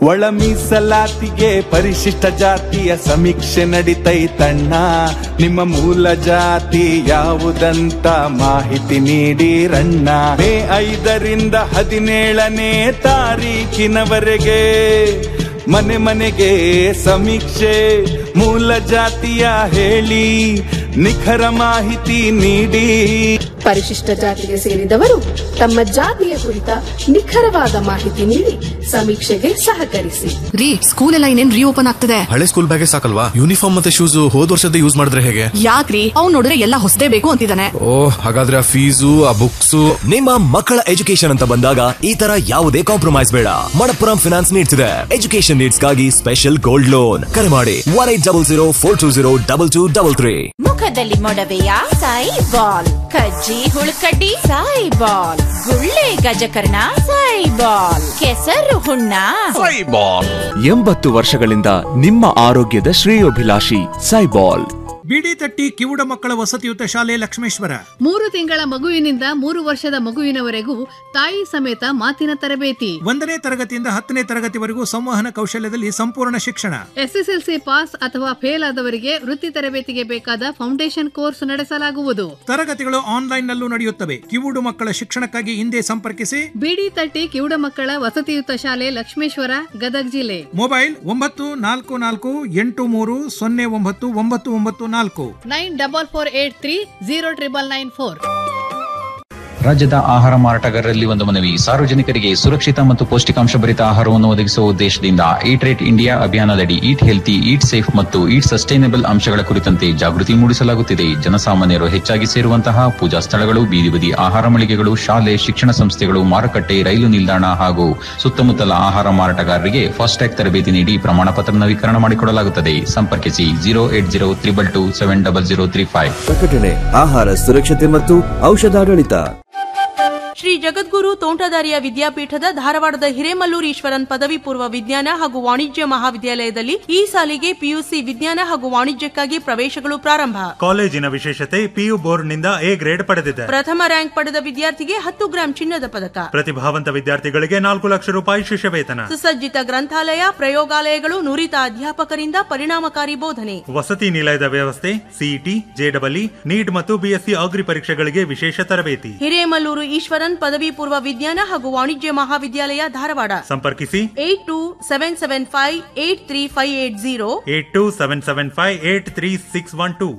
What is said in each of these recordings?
ಒಳ ಮೀಸಲಾತಿಗೆ ಪರಿಶಿಷ್ಟ ಜಾತಿಯ ಸಮೀಕ್ಷೆ ನಡಿತೈತಣ್ಣ ನಿಮ್ಮ ಮೂಲ ಜಾತಿ ಯಾವುದಂತ ಮಾಹಿತಿ ನೀಡಿರಣ್ಣ ಮೇ ಐದರಿಂದ ಹದಿನೇಳನೇ ತಾರೀಕಿನವರೆಗೆ ಮನೆ ಮನೆಗೆ ಸಮೀಕ್ಷೆ ಮೂಲ ಜಾತಿಯ ಹೇಳಿ ನಿಖರ ಮಾಹಿತಿ ನೀಡಿ ಪರಿಶಿಷ್ಟ ಜಾತಿಗೆ ಸೇರಿದವರು ತಮ್ಮ ಜಾತಿಯ ಕುರಿತ ನಿಖರವಾದ ಮಾಹಿತಿ ನೀಡಿ ಸಮೀಕ್ಷೆಗೆ ಸಹಕರಿಸಿ ರೀ ಸ್ಕೂಲ್ ಎಲ್ಲ ಇನ್ನೇನ್ ರೀಓಪನ್ ಆಗ್ತದೆ ಹಳೆ ಸ್ಕೂಲ್ ಬ್ಯಾಗೇ ಸಾಕಲ್ವಾ ಯೂನಿಫಾರ್ಮ್ ಮತ್ತೆ ಶೂಸ್ ಹೋದ್ ವರ್ಷದ ಯೂಸ್ ಮಾಡಿದ್ರೆ ಹೇಗೆ ಯಾಕ್ರಿ ಅವ್ನ್ ನೋಡಿದ್ರೆ ಎಲ್ಲ ಹೊಸದೇ ಬೇಕು ಅಂತಿದ್ದಾನೆ ಓ ಹಾಗಾದ್ರೆ ಆ ಫೀಸು ಆ ಬುಕ್ಸ್ ನಿಮ್ಮ ಮಕ್ಕಳ ಎಜುಕೇಶನ್ ಅಂತ ಬಂದಾಗ ಈ ತರ ಯಾವುದೇ ಕಾಂಪ್ರಮೈಸ್ ಬೇಡ ಮಣಪ್ಪುರಂ ಫಿನಾನ್ಸ್ ನೀಡ್ಸ್ ಇದೆ ಎಜುಕೇಶನ್ ನೀಡ್ಸ್ ಗಾಗಿ ಸ್ಪೆಷಲ್ ಗೋಲ್ಡ್ ಲೋನ್ ಕರೆ ಮಾಡಿ one eight double zero four two zero double two double three ಮುಖದಲ್ಲಿ ಮೊಡವೆಯ ಸಾಯಿ ಬಾಲ್ ಕಜ್ಜಿ ಹುಳುಕಡ್ಡಿ ಸಾಯಿ ಬಾಲ್ ಗುಳ್ಳೆ ಗಜಕರ್ಣ ಸಾಯಿ ಬಾಲ್ ಕೆಸರು ಹುಣ್ಣ ಎಂಬತ್ತು ವರ್ಷಗಳಿಂದ ನಿಮ್ಮ ಆರೋಗ್ಯದ ಶ್ರೇಯೋಭಿಲಾಷಿ ಸೈಬಾಲ್ ಬಿಡಿ ತಟ್ಟಿ ಕಿವುಡ ಮಕ್ಕಳ ವಸತಿಯುತ ಶಾಲೆ ಲಕ್ಷ್ಮೇಶ್ವರ ಮೂರು ತಿಂಗಳ ಮಗುವಿನಿಂದ ಮೂರು ವರ್ಷದ ಮಗುವಿನವರೆಗೂ ತಾಯಿ ಸಮೇತ ಮಾತಿನ ತರಬೇತಿ ಒಂದನೇ ತರಗತಿಯಿಂದ ಹತ್ತನೇ ತರಗತಿವರೆಗೂ ಸಂವಹನ ಕೌಶಲ್ಯದಲ್ಲಿ ಸಂಪೂರ್ಣ ಶಿಕ್ಷಣ ಎಸ್ಎಸ್ಎಲ್ಸಿ ಪಾಸ್ ಅಥವಾ ಫೇಲ್ ಆದವರಿಗೆ ವೃತ್ತಿ ತರಬೇತಿಗೆ ಬೇಕಾದ ಫೌಂಡೇಶನ್ ಕೋರ್ಸ್ ನಡೆಸಲಾಗುವುದು ತರಗತಿಗಳು ಆನ್ಲೈನ್ ನಲ್ಲೂ ನಡೆಯುತ್ತವೆ ಕಿವುಡು ಮಕ್ಕಳ ಶಿಕ್ಷಣಕ್ಕಾಗಿ ಹಿಂದೆ ಸಂಪರ್ಕಿಸಿ ಬಿಡಿ ತಟ್ಟಿ ಕಿವುಡ ಮಕ್ಕಳ ವಸತಿಯುತ ಶಾಲೆ ಲಕ್ಷ್ಮೇಶ್ವರ ಗದಗ್ ಜಿಲ್ಲೆ ಮೊಬೈಲ್ ಒಂಬತ್ತು ನಾಲ್ಕು ನಾಲ್ಕು ಎಂಟು ಮೂರು ಸೊನ್ನೆ ಒಂಬತ್ತು ಒಂಬತ್ತು ಒಂಬತ್ತು ನಾಲ್ಕು nine double four eight three zero triple nine four ರಾಜ್ಯದ ಆಹಾರ ಮಾರಾಟಗಾರರಲ್ಲಿ ಒಂದು ಮನವಿ ಸಾರ್ವಜನಿಕರಿಗೆ ಸುರಕ್ಷಿತ ಮತ್ತು ಪೌಷ್ಟಿಕಾಂಶ ಭರಿತ ಆಹಾರವನ್ನು ಒದಗಿಸುವ ಉದ್ದೇಶದಿಂದ ಈಟ್ ರೇಟ್ ಇಂಡಿಯಾ ಅಭಿಯಾನದಡಿ ಈಟ್ ಹೆಲ್ತಿ ಈಟ್ ಸೇಫ್ ಮತ್ತು ಈಟ್ ಸಸ್ಟೈನಬಲ್ ಅಂಶಗಳ ಕುರಿತಂತೆ ಜಾಗೃತಿ ಮೂಡಿಸಲಾಗುತ್ತಿದೆ ಜನಸಾಮಾನ್ಯರು ಹೆಚ್ಚಾಗಿ ಸೇರುವಂತಹ ಪೂಜಾ ಸ್ಥಳಗಳು ಬೀದಿ ಬದಿ ಆಹಾರ ಮಳಿಗೆಗಳು ಶಾಲೆ ಶಿಕ್ಷಣ ಸಂಸ್ಥೆಗಳು ಮಾರುಕಟ್ಟೆ ರೈಲು ನಿಲ್ದಾಣ ಹಾಗೂ ಸುತ್ತಮುತ್ತಲ ಆಹಾರ ಮಾರಾಟಗಾರರಿಗೆ ಫಾಸ್ಟ್ಯಾಗ್ ತರಬೇತಿ ನೀಡಿ ಪ್ರಮಾಣ ಪತ್ರ ನವೀಕರಣ ಮಾಡಿಕೊಡಲಾಗುತ್ತದೆ ಸಂಪರ್ಕಿಸಿ zero eight zero triple two seven double zero three five ಪ್ರಕಟಣೆ ಆಹಾರ ಸುರಕ್ಷತೆ ಮತ್ತು ಔಷಧಾಡಳಿತ ಶ್ರೀ ಜಗದ್ಗುರು ತೋಂಟದಾರ್ಯ ವಿದ್ಯಾಪೀಠದ ಧಾರವಾಡದ ಹಿರೇಮಲ್ಲೂರು ಈಶ್ವರನ್ ಪದವಿ ಪೂರ್ವ ವಿಜ್ಞಾನ ಹಾಗೂ ವಾಣಿಜ್ಯ ಮಹಾವಿದ್ಯಾಲಯದಲ್ಲಿ ಈ ಸಾಲಿಗೆ ಪಿಯುಸಿ ವಿಜ್ಞಾನ ಹಾಗೂ ವಾಣಿಜ್ಯಕ್ಕಾಗಿ ಪ್ರವೇಶಗಳು ಪ್ರಾರಂಭ ಕಾಲೇಜಿನ ವಿಶೇಷತೆ ಪಿಯು ಬೋರ್ಡ್ನಿಂದ ಎ ಗ್ರೇಡ್ ಪಡೆದಿದೆ ಪ್ರಥಮ ರ್ಯಾಂಕ್ ಪಡೆದ ವಿದ್ಯಾರ್ಥಿಗೆ ಹತ್ತು ಗ್ರಾಂ ಚಿನ್ನದ ಪದಕ ಪ್ರತಿಭಾವಂತ ವಿದ್ಯಾರ್ಥಿಗಳಿಗೆ ನಾಲ್ಕು ಲಕ್ಷ ರೂಪಾಯಿ ಶಿಷ್ಯ ವೇತನ ಸುಸಜ್ಜಿತ ಗ್ರಂಥಾಲಯ ಪ್ರಯೋಗಾಲಯಗಳು ನುರಿತ ಅಧ್ಯಾಪಕರಿಂದ ಪರಿಣಾಮಕಾರಿ ಬೋಧನೆ ವಸತಿ ನಿಲಯದ ವ್ಯವಸ್ಥೆ ಸಿಇಟಿ ಜೆಡಬ್ಲ್ಇ ನೀಟ್ ಮತ್ತು ಬಿಎಸ್ಸಿ ಅಗ್ರಿ ಪರೀಕ್ಷೆಗಳಿಗೆ ವಿಶೇಷ ತರಬೇತಿ ಹಿರೇಮಲ್ಲೂರು ಈಶ್ವರನ್ ಪದವಿ ಪೂರ್ವ ವಿಜ್ಞಾನ ಹಾಗೂ ವಾಣಿಜ್ಯ ಮಹಾವಿದ್ಯಾಲಯ ಧಾರವಾಡ ಸಂಪರ್ಕಿಸಿ eight two seven seven five eight three five eight zero eight two seven seven five eight three six one two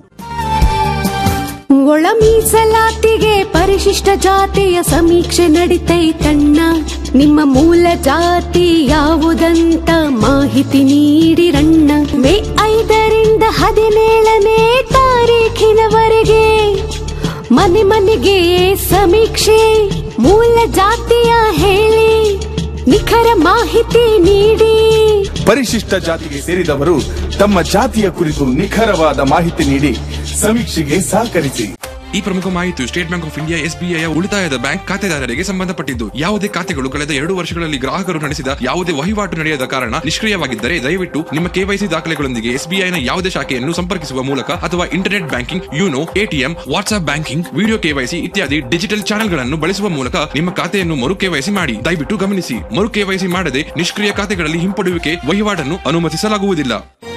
ಒಳ ಮೀಸಲಾತಿಗೆ ಪರಿಶಿಷ್ಟ ಜಾತಿಯ ಸಮೀಕ್ಷೆ ನಡಿತೈತಣ್ಣ ನಿಮ್ಮ ಮೂಲ ಜಾತಿ ಯಾವುದಂತ ಮಾಹಿತಿ ನೀಡಿರಣ್ಣ ಮೇ ಐದರಿಂದ ಹದಿನೇಳನೇ ತಾರೀಖಿನವರೆಗೆ ಮನೆ ಮನೆಗೆ ಸಮೀಕ್ಷೆ ಮೂಲ ಜಾತಿಯ ಹೇಳಿ ನಿಖರ ಮಾಹಿತಿ ನೀಡಿ ಪರಿಶಿಷ್ಟ ಜಾತಿಗೆ ಸೇರಿದವರು ತಮ್ಮ ಜಾತಿಯ ಕುರಿತು ನಿಖರವಾದ ಮಾಹಿತಿ ನೀಡಿ ಸಮೀಕ್ಷೆಗೆ ಸಹಕರಿಸಿ ಈ ಪ್ರಮುಖ ಮಾಹಿತಿಯು State Bank of India SBI ಉಳಿತಾಯದ ಬ್ಯಾಂಕ್ ಖಾತೆದಾರರಿಗೆ ಸಂಬಂಧಪಟ್ಟಿದ್ದು ಯಾವುದೇ ಖಾತೆಗಳು ಕಳೆದ ಎರಡು ವರ್ಷಗಳಲ್ಲಿ ಗ್ರಾಹಕರು ನಡೆಸಿದ ಯಾವುದೇ ವಹಿವಾಟು ನಡೆಯದ ಕಾರಣ ನಿಷ್ಕ್ರಿಯವಾಗಿದ್ದರೆ ದಯವಿಟ್ಟು ನಿಮ್ಮ ಕೆವೈಸಿ ದಾಖಲೆಗಳೊಂದಿಗೆ ಎಸ್ಬಿಐನ ಯಾವುದೇ ಶಾಖೆಯನ್ನು ಸಂಪರ್ಕಿಸುವ ಮೂಲಕ ಅಥವಾ internet banking YONO ATM WhatsApp banking video KYC ಇತ್ಯಾದಿ ಡಿಜಿಟಲ್ ಚಾನೆಲ್ಗಳನ್ನು ಬಳಸುವ ಮೂಲಕ ನಿಮ್ಮ ಖಾತೆಯನ್ನು ಮರು ಕೆವೈಸಿ ಮಾಡಿ ದಯವಿಟ್ಟು ಗಮನಿಸಿ ಮರು ಕೆವೈಸಿ ಮಾಡದೆ ನಿಷ್ಕ್ರಿಯ ಖಾತೆಗಳಲ್ಲಿ ಹಿಂಪಡೆಯುವಿಕೆ ವಹಿವಾಟನ್ನು ಅನುಮತಿಸಲಾಗುವುದಿಲ್ಲ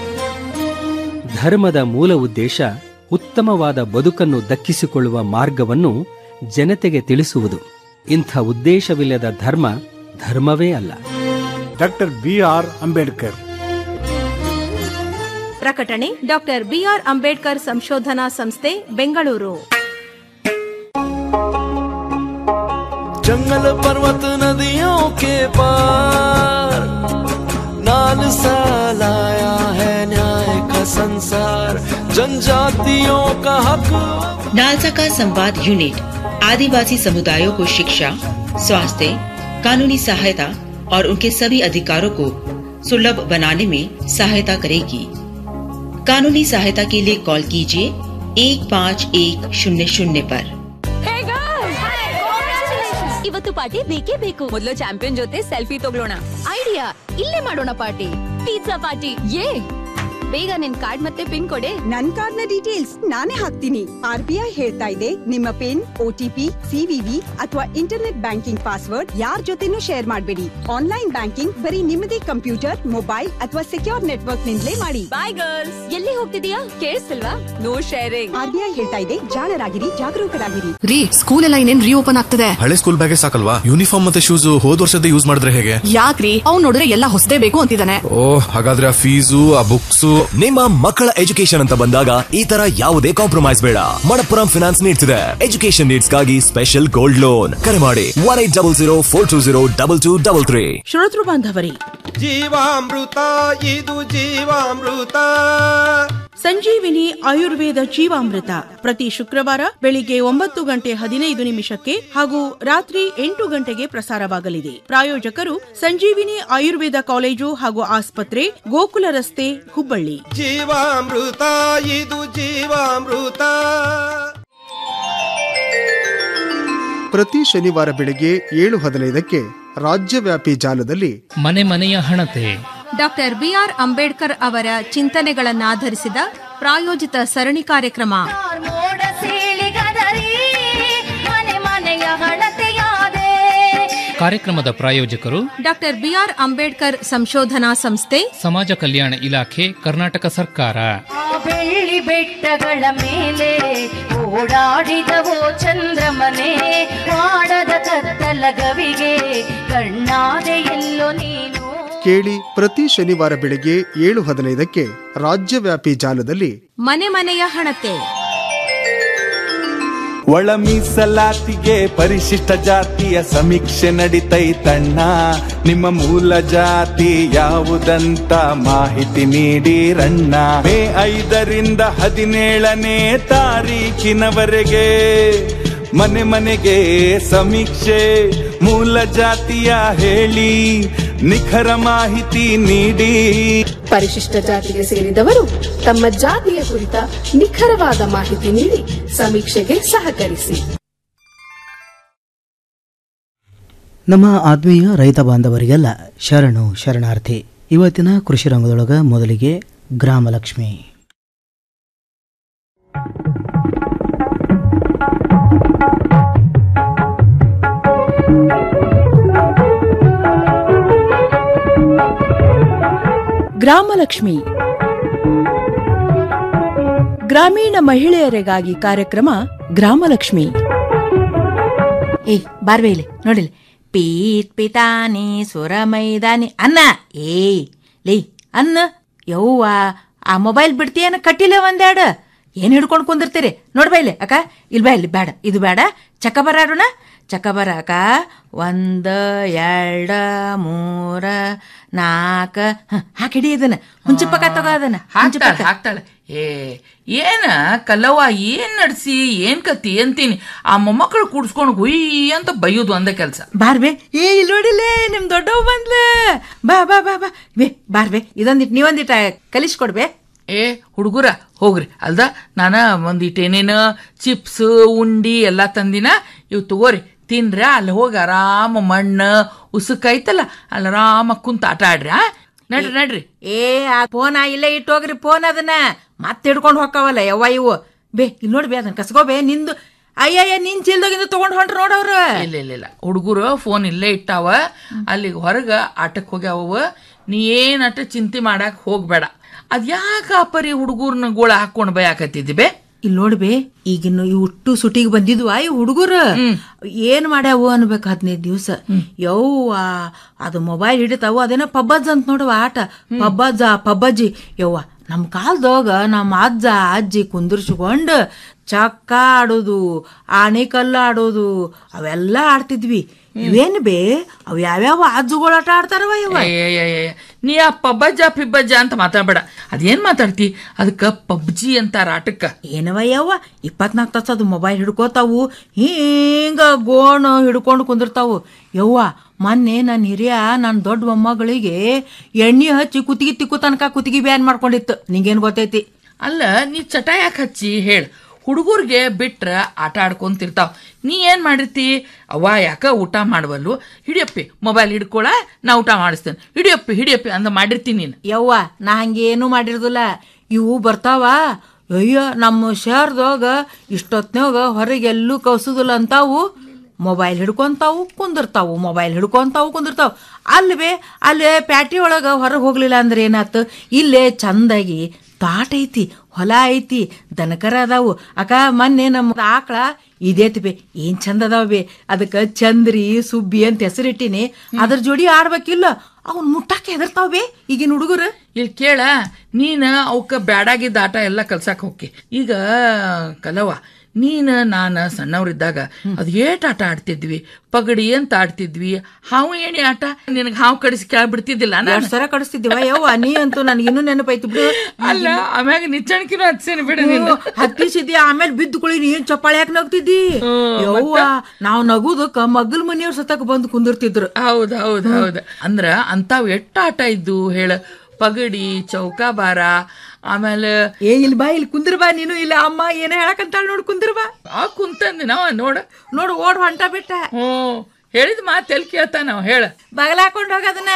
ಧರ್ಮದ ಮೂಲ ಉದ್ದೇಶ ಉತ್ತಮವಾದ ಬದುಕನ್ನು ದಕ್ಕಿಸಿಕೊಳ್ಳುವ ಮಾರ್ಗವನ್ನು ಜನತೆಗೆ ತಿಳಿಸುವುದು ಇಂಥ ಉದ್ದೇಶವಿಲ್ಲದ ಧರ್ಮ ಧರ್ಮವೇ ಅಲ್ಲ ಡಾಕ್ಟರ್ ಬಿ ಆರ್ ಅಂಬೇಡ್ಕರ್ ಪ್ರಕಟಣೆ ಡಾಕ್ಟರ್ ಬಿಆರ್ ಅಂಬೇಡ್ಕರ್ ಸಂಶೋಧನಾ ಸಂಸ್ಥೆ ಬೆಂಗಳೂರು जंगल पर्वत नदियों के पार नाल सा लाया है न्याय का संसार जनजातियों का हक नालसा का संवाद यूनिट आदिवासी समुदायों को शिक्षा स्वास्थ्य कानूनी सहायता और उनके सभी अधिकारों को सुलभ बनाने में सहायता करेगी कानूनी सहायता के लिए कॉल कीजिए एक पाँच एक शून्य शून्य पर ಇವತ್ತು ಪಾರ್ಟಿ ಬೇಕೇ ಬೇಕು ಮೊದಲು ಚಾಂಪಿಯನ್ ಜೊತೆ ಸೆಲ್ಫಿ ತಗೊಳ್ಳೋಣ ಐಡಿಯಾ ಇಲ್ಲೇ ಮಾಡೋಣ ಪಾರ್ಟಿ ಪಿಜ್ಜಾ ಪಾರ್ಟಿ ಯೇ ಬೇಗ ನಿನ್ ಕಾರ್ಡ್ ಮತ್ತೆ ಪಿನ್ ಕೊಡೆ ನನ್ ಕಾರ್ಡ್ ನ ಡೀಟೇಲ್ಸ್ ನಾನೇ ಹಾಕ್ತೀನಿ ಆರ್ ಬಿ ಐ ಹೇಳ್ತಾ ಇದೆ ನಿಮ್ಮ ಪಿನ್ ಓಟಿಪಿ ಸಿವಿವಿ ಅಥವಾ ಇಂಟರ್ನೆಟ್ ಬ್ಯಾಂಕಿಂಗ್ ಪಾಸ್ವರ್ಡ್ ಯಾರ್ ಜೊತೆನೂ ಶೇರ್ ಮಾಡಬೇಡಿ ಆನ್ಲೈನ್ ಬ್ಯಾಂಕಿಂಗ್ ಬರೀ ನಿಮ್ಮದೇ ಕಂಪ್ಯೂಟರ್ ಮೊಬೈಲ್ ಅಥವಾ ಸೆಕ್ಯೂರ್ ನೆಟ್ವರ್ಕ್ ನಿಂದಲೇ ಮಾಡಿ ಬಾಯ್ ಗರ್ಲ್ಸ್ ಎಲ್ಲಿ ಹೋಗ್ತಿದೀಯಾ ಕೇಳಿಸ್ತಿಲ್ವಾ no sharing R B I ಹೇಳ್ತಾ ಇದೆ ಜಾಣರಾಗಿರಿ ಜಾಗರೂಕರಾಗಿರಿ ರೀ ಸ್ಕೂಲ್ ಎಲ್ಲ ಇನ್ನೇನ್ ರೀಓಪನ್ ಆಗ್ತದೆ ಹಳೆ ಸ್ಕೂಲ್ ಬ್ಯಾಗೆ ಸಾಕಲ್ವಾ ಯೂನಿಫಾರ್ಮ್ ಮತ್ತೆ ಶೂಸ್ ಹೋದ್ ವರ್ಷದ ಯೂಸ್ ಮಾಡಿದ್ರೆ ಹೇಗೆ ಯಾಕ್ರಿ ಅವ್ನ್ ನೋಡಿದ್ರೆ ಎಲ್ಲ ಹೊಸದೇ ಬೇಕು ಅಂತಿದ್ದಾನೆ ಓ ಹಾಗಾದ್ರೆ ಆ ಫೀಸು ಆ ಬುಕ್ಸ್ ನಿಮ್ಮ ಮಕ್ಕಳ ಎಜುಕೇಶನ್ ಅಂತ ಬಂದಾಗ ಈ ತರ ಯಾವುದೇ ಕಾಂಪ್ರಮೈಸ್ ಬೇಡ ಮಣಪ್ಪುರಂ ಫಿನಾನ್ಸ್ ನೀಡ್ತಿದೆ ಎಜುಕೇಶನ್ ನೀಡ್ಸ್ಗಾಗಿ ಸ್ಪೆಷಲ್ ಗೋಲ್ಡ್ ಲೋನ್ ಕರೆ ಮಾಡಿ one eight double zero four two zero double two double three ಶ್ರೋತೃ ಬಾಂಧವರೇ ಜೀವಾಮೃತ ಇದು ಜೀವಾಮೃತ ಸಂಜೀವಿನಿ ಆಯುರ್ವೇದ ಜೀವಾಮೃತ ಪ್ರತಿ ಶುಕ್ರವಾರ ಬೆಳಿಗ್ಗೆ ಒಂಬತ್ತು ಗಂಟೆ ಹದಿನೈದು ನಿಮಿಷಕ್ಕೆ ಹಾಗೂ ರಾತ್ರಿ ಎಂಟು ಗಂಟೆಗೆ ಪ್ರಸಾರವಾಗಲಿದೆ ಪ್ರಾಯೋಜಕರು ಸಂಜೀವಿನಿ ಆಯುರ್ವೇದ ಕಾಲೇಜು ಹಾಗೂ ಆಸ್ಪತ್ರೆ ಗೋಕುಲ ರಸ್ತೆ ಹುಬ್ಬಳ್ಳಿ ಜೀವಾಮೃತ ಇದು ಜೀವಾಮೃತ ಪ್ರತಿ ಶನಿವಾರ ಬೆಳಗ್ಗೆ ಏಳು ಹದಿನೈದಕ್ಕೆ ರಾಜ್ಯವ್ಯಾಪಿ ಜಾಲದಲ್ಲಿ ಮನೆ ಮನೆಯ ಹಣತೆ ಡಾಕ್ಟರ್ ಬಿಆರ್ ಅಂಬೇಡ್ಕರ್ ಅವರ ಚಿಂತನೆಗಳನ್ನಾಧರಿಸಿದ ಪ್ರಾಯೋಜಿತ ಸರಣಿ ಕಾರ್ಯಕ್ರಮ ಮನೆ ಮನೆಯ ಹಣತೆಯಾದೆ ಕಾರ್ಯಕ್ರಮದ ಪ್ರಾಯೋಜಕರು ಡಾಕ್ಟರ್ ಬಿಆರ್ ಅಂಬೇಡ್ಕರ್ ಸಂಶೋಧನಾ ಸಂಸ್ಥೆ ಸಮಾಜ ಕಲ್ಯಾಣ ಇಲಾಖೆ ಕರ್ನಾಟಕ ಸರ್ಕಾರ ಆ ಬೆಳ್ಳಿ ಬೆಟ್ಟಗಳ ಮೇಲೆ ಓಡಾಡಿದವೋ ಚಂದ್ರಮನೆ ಮಾಡದ ಕತ್ತಲ ಗವಿಗೆ ಕಣ್ಣಾದೆ ಎಲ್ಲೋ ನೀನು ಕೇಳಿ ಪ್ರತಿ ಶನಿವಾರ ಬೆಳಗ್ಗೆ ಏಳು ಹದಿನೈದಕ್ಕೆ ರಾಜ್ಯವ್ಯಾಪಿ ಜಾಲದಲ್ಲಿ ಮನೆ ಮನೆಯ ಹಣತೆ ಒಳ ಮೀಸಲಾತಿಗೆ ಪರಿಶಿಷ್ಟ ಜಾತಿಯ ಸಮೀಕ್ಷೆ ನಡಿತೈತಣ್ಣ ನಿಮ್ಮ ಮೂಲ ಜಾತಿ ಯಾವುದಂತ ಮಾಹಿತಿ ನೀಡಿರಣ್ಣ ಮೇ ಐದರಿಂದ ಹದಿನೇಳನೇ ತಾರೀಕಿನವರೆಗೆ ಮನೆ ಮನೆಗೆ ಸಮೀಕ್ಷೆ ಮೂಲ ಜಾತಿಯ ಹೇಳಿ ನಿಖರ ಮಾಹಿತಿ ನೀಡಿ ಪರಿಶಿಷ್ಟ ಜಾತಿಗೆ ಸೇರಿದವರು ತಮ್ಮ ಜಾತಿಯ ಕುರಿತ ನಿಖರವಾದ ಮಾಹಿತಿ ನೀಡಿ ಸಮೀಕ್ಷೆಗೆ ಸಹಕರಿಸಿ ನಮ್ಮ ಆತ್ಮೀಯ ರೈತ ಬಾಂಧವರಿಗೆಲ್ಲ ಶರಣು ಶರಣಾರ್ಥಿ ಇವತ್ತಿನ ಕೃಷಿ ರಂಗದೊಳಗ ಮೊದಲಿಗೆ ಗ್ರಾಮಲಕ್ಷ್ಮಿ ಗ್ರಾಮಲಕ್ಷ್ಮಿ ಗ್ರಾಮೀಣ ಮಹಿಳೆಯರಿಗಾಗಿ ಕಾರ್ಯಕ್ರಮ ಗ್ರಾಮಲಕ್ಷ್ಮಿ ಏ ಬಾರ್ಬೆ ಇಲ್ಲಿ ನೋಡಿಲಿ ಪೀತ್ ಪಿತಾನಿ ಸುರ ಮೈದಾನಿ ಅನ್ನ ಏ ಲೇ ಅನ್ನ ಯವ್ವ ಆ ಮೊಬೈಲ್ ಬಿಡ್ತೀಯನ ಕಟ್ಟಿಲ್ಲ ಒಂದೆರಡು ಏನ್ ಹಿಡ್ಕೊಂಡು ಕುಂದಿರ್ತೀರಿ ನೋಡ್ಬಾ ಇಲ್ಲಿ ಅಕ್ಕ ಇಲ್ಲಿ ಬಾ ಇಲ್ಲಿ ಬೇಡ ಇದು ಬೇಡ ಚಕ್ಕ ಬರಾಡೋಣ ಚಕ್ಕ ಬರಾಕ ಒಂದ ಎರಡ ಮೂರ ನಾಲ್ಕ ಹ, ಹಾಕಿಡಿ ಇದನ್ನ ಹುಂಚಿ ಪಕ್ಕ ತಗೋ ಅದನ್ನ ಹುಂಚಿ ಹಾಕ್ತಾಳೆ ಪಕ್ಕ. ಹಾಕ್ತಾಳೆ ಏ ಏನ ಕಲ್ಲವ್ವ ಏನ್ ನಡ್ಸಿ ಏನ್ ಕತ್ತಿ ಅಂತೀನಿ ಆ ಮೊಮ್ಮಕ್ಕಳು ಕೂಡ್ಸ್ಕೊಂಡು ಗುಯ್ ಅಂತ ಬೈಯೋದು ಒಂದೇ ಕೆಲ್ಸ ಬಾರ್ಬೆ ಏ ಇಲ್ಲಿ ನೋಡಿಲ್ಲೇ ನಿಮ್ ದೊಡ್ಡವ್ ಬಂದ್ಲ ಬಾ ಬಾ ಬಾ ಬಾ ಬೇ ಬಾರ್ಬೆ ಇದೊಂದಿಟ್ ನೀವೊಂದಿಟ ಕಲಿಸ್ಕೊಡ್ಬೆ ಏ ಹುಡುಗರ ಹೋಗ್ರಿ ಅಲ್ದ ನಾನ ಒಂದಿಟ್ಟು ಏನೇನು ಚಿಪ್ಸ್ ಉಂಡಿ ಎಲ್ಲಾ ತಂದಿನ ಇವ್ ತಗೋರಿ ತಿನ್ರ ಅಲ್ಲಿ ಹೋಗಿ ಆರಾಮ ಮಣ್ಣು ಉಸುಕ್ ಐತಲ್ಲ ಅಲ್ಲಿ ಆರಾಮ ಕುಂತ ಆಟ ಆಡ್ರಿ ಆ ನಡ್ರಿ ನಡ್ರಿ ಏ ಆ ಫೋನ್ ಇಲ್ಲೇ ಇಟ್ಟೋಗ್ರಿ ಫೋನ್ ಅದನ್ನ ಮತ್ತೆ ಹಿಡ್ಕೊಂಡು ಹೋಗ್ತಾವಲ್ಲ ಯವ್ವ ಇವು ಬೇ ಇಲ್ಲಿ ನೋಡಿ ಬೇ ಅದನ್ನ ಕಸ್ಕೋಬೇ ನಿಂದು ಅಯ್ಯಯ್ಯ ನಿನ್ ಚೀಲ್ದಾಗಿಂದ ತಗೊಂಡ್ ಹೊಂಟ್ರ ನೋಡವ್ರ ಇಲ್ಲ ಇಲ್ಲ ಇಲ್ಲ ಹುಡುಗರು ಫೋನ್ ಇಲ್ಲೇ ಇಟ್ಟಾವ ಅಲ್ಲಿಗೆ ಹೊರಗ ಆಟಕ್ಕೆ ಹೋಗ್ಯಾವ ನೀ ಏನ್ ಅಟ ಚಿಂತೆ ಮಾಡಕ್ ಹೋಗ್ಬೇಡ ಅದ್ ಯಾಕ ಪರಿ ಹುಡುಗರ್ನ ಗೋಳ ಹಾಕೊಂಡ್ ಬಯಾಕತ್ತಿದ್ದಿ ಬೇ ಇಲ್ಲಿ ನೋಡ್ಬೇ ಈಗಿನ್ನು ಇವು ಹುಟ್ಟು ಸುಟಿಗೆ ಬಂದಿದ್ವಾ ಈ ಹುಡುಗರು ಏನ್ ಮಾಡ್ಯಾವು ಅನ್ಬೇಕು ಹದಿನೈದು ದಿವ್ಸ ಯವ್ವ ಅದು ಮೊಬೈಲ್ ಹಿಡಿತಾವು ಅದೇನೋ ಪಬ್ಬಜ್ಜ ಅಂತ ನೋಡುವ ಆಟ ಪಬ್ಬಜ್ಜ ಪಬ್ಬಜ್ಜಿ ಯವ್ವ ನಮ್ ಕಾಲ್ದಾಗ ನಮ್ಮ ಅಜ್ಜ ಅಜ್ಜಿ ಕುಂದಿರ್ಸ್ಕೊಂಡ್ ಚಕ್ಕ ಆಡೋದು ಆಣಿಕಲ್ಲ ಆಡೋದು ಅವೆಲ್ಲ ಆಡ್ತಿದ್ವಿ ಇವೇನ್ ಬೇ ಅವ್ ಯಾವ್ಯಾವ ಅಜ್ಜುಗಳು ಆಟ ಆಡ್ತಾರವ ಇವ ಅಯ್ಯಯ್ಯಯ್ಯ. ನೀ ಆ ಪಬ್ಬಜ್ಜ ಪಿಬ್ಬಜ್ಜ ಅಂತ ಮಾತಾಡ್ಬೇಡ ಅದೇನ್ ಮಾತಾಡ್ತಿ ಅದಕ್ಕ ಪಬ್ಜಿ ಅಂತಾರ ಆಟಕ್ಕ ಏನವ ಯವ್ವ ಇಪ್ಪತ್ನಾಲ್ಕು ತಾಸು ಅದು ಮೊಬೈಲ್ ಹಿಡ್ಕೋತಾವು ಹಿಂಗ ಗೋಣು ಹಿಡ್ಕೊಂಡು ಕುಂದಿರ್ತಾವು ಯವ್ವ ಮೊನ್ನೆ ನನ್ನ ಹಿರಿಯ ನನ್ನ ದೊಡ್ಡ ಮೊಮ್ಮಗಳಿಗೆ ಎಣ್ಣೆ ಹಚ್ಚಿ ಕುತ್ತಿಗೆ ತಿಕ್ಕು ತನಕ ಕುತ್ತಿಗೆ ಬ್ಯಾನ್ ಮಾಡ್ಕೊಂಡಿತ್ತು ನಿಂಗೇನ್ ಗೊತ್ತೈತಿ ಅಲ್ಲ ನೀ ಚಟ ಯಾಕೆ ಹಚ್ಚಿ ಹೇಳ ಹುಡುಗರ್ಗೆ ಬಿಟ್ರ ಆಟ ಆಡ್ಕೊಂತಿರ್ತಾವ ನೀ ಏನ್ ಮಾಡಿರ್ತಿ ಅವ್ವ ಯಾಕ ಊಟ ಮಾಡವಲ್ಲು ಹಿಡಿಯಪ್ಪಿ ಮೊಬೈಲ್ ಹಿಡ್ಕೊಳ ನಾ ಊಟ ಮಾಡಿಸ್ತೇನೆ ಹಿಡಿಯಪ್ಪಿ ಹಿಡಿಯಪ್ಪಿ ಅಂತ ಮಾಡಿರ್ತೀನಿ ನೀನು ಯವ್ವ ನಾ ಹಂಗೇನು ಮಾಡಿರ್ದಿಲ್ಲ ಇವು ಬರ್ತಾವ ಅಯ್ಯ ನಮ್ಮ ಶಹರ್ದಾಗ ಇಷ್ಟೊತ್ನಾಗ ಹೊರಗೆ ಎಲ್ಲೂ ಕಳ್ಸುದಿಲ್ಲ ಅಂತಾವು ಮೊಬೈಲ್ ಹಿಡ್ಕೊಂತಾವು ಕುಂದಿರ್ತಾವು ಮೊಬೈಲ್ ಹಿಡ್ಕೊಂತಾವು ಕುಂದಿರ್ತಾವು ಅಲ್ಲಿ ಬೇ ಅಲ್ಲಿ ಪ್ಯಾಟಿ ಒಳಗೆ ಹೊರಗೆ ಹೋಗ್ಲಿಲ್ಲ ಅಂದ್ರೆ ಏನಾತು ಇಲ್ಲೇ ಚಂದಾಗಿ ತಾಟ ಐತಿ ಹೊಲ ಐತಿ ದನಕರ ಅದಾವು ಅಕ್ಕ ಮೊನ್ನೆ ನಮ್ಮ ಆಕಳ ಇದೇತಿ ಬೇ ಏನ್ ಚಂದ ಅದಾವ ಬೇ ಅದಕ್ಕೆ ಚಂದ್ರಿ ಸುಬ್ಬಿ ಅಂತ ಹೆಸರಿಟ್ಟಿನಿ ಅದ್ರ ಜೋಡಿ ಆಡ್ಬೇಕಿಲ್ಲ ಅವ್ನ್ ಮುಟ್ಟಾಕ ಹೆದರ್ತಾವ ಬೇ ಈಗಿನ ಹುಡುಗರು ಇಲ್ಲಿ ಕೇಳ ನೀನ ಅವಕ್ಕ ಬ್ಯಾಡಾಗಿದ್ದ ಆಟ ಎಲ್ಲ ಕಲ್ಸಾಕ್ ಹೋಗಿ ಈಗ ಕಲವ ನೀನ ನಾನ ಸಣ್ಣವ್ರಿದ್ದಾಗ ಅದ್ ಏಟ್ ಆಟ ಆಡ್ತಿದ್ವಿ ಪಗಡಿ ಅಂತ ಆಡ್ತಿದ್ವಿ ಹಾವು ಏಣಿ ಆಟ ನಿನಗ್ ಹಾವು ಕಡಿಸಿ ಕೆಳಗ್ ಬಿಡ್ತಿದ್ದಿಲ್ಲ ನಾನು ಎರಡ್ ಸರ ಕಡಿಸ್ತಿದ್ದೀವ ಯವ್ವ ನೀ ಅಂತೂ ನನಗೆ ಇನ್ನೂ ನೆನಪೈತಿ ಬಿಡು ಅಲ್ಲ ಆಮ್ಯಾಗ ನಿಚ್ಚಣಿಕಿನೂ ಹಚ್ಸೇನೆ ಬಿಡು ನಿನ್ನ ಹತ್ತಿಸಿದ್ದಿ ಆಮೇಲೆ ಬಿದ್ದುಕೊಳ್ಳಿ ನೀ ಏನ್ ಚಪ್ಪಾಳೆ ಯಾಕೆ ನಗ್ತಿದ್ದಿ ಯವ್ವ ನಾವ್ ನಗುದಕ್ಕ ಮಗ್ಗಲ್ ಮನೆಯವ್ರ ಸತಕ್ ಬಂದು ಕುಂದಿರ್ತಿದ್ರು ಹೌದ್ ಹೌದ್ ಹೌದ್ ಅಂದ್ರ ಅಂತಾವ್ ಎಷ್ಟ್ ಆಟ ಇದ್ದು ಹೇಳ ಪಗಡಿ ಚೌಕಾಬಾರ ಆಮೇಲೆ ಏ ಇಲ್ಲಿ ಬಾ ಇಲ್ಲಿ ಕುಂದ್ರ ಬಾ ನೀನು ಇಲ್ಲ ಅಮ್ಮ ಏನ ಹೇಳಕಂತಾಳ ನೋಡ್ ಕುಂದ್ರ ಬಾ ಆ ಕುಂತಂದಿ ನಾವ ನೋಡ ನೋಡು ಓಡ್ ಹೊಂಟ ಬಿಟ್ಟ ಹ್ಮ್ ಹೇಳಿದ ಮಾತು ಎಲ್ ಕೇಳ್ತಾ ನಾವ್ ಹೇಳ ಬಗಲ ಹಾಕೊಂಡ್ ಹೋಗದನ್ನ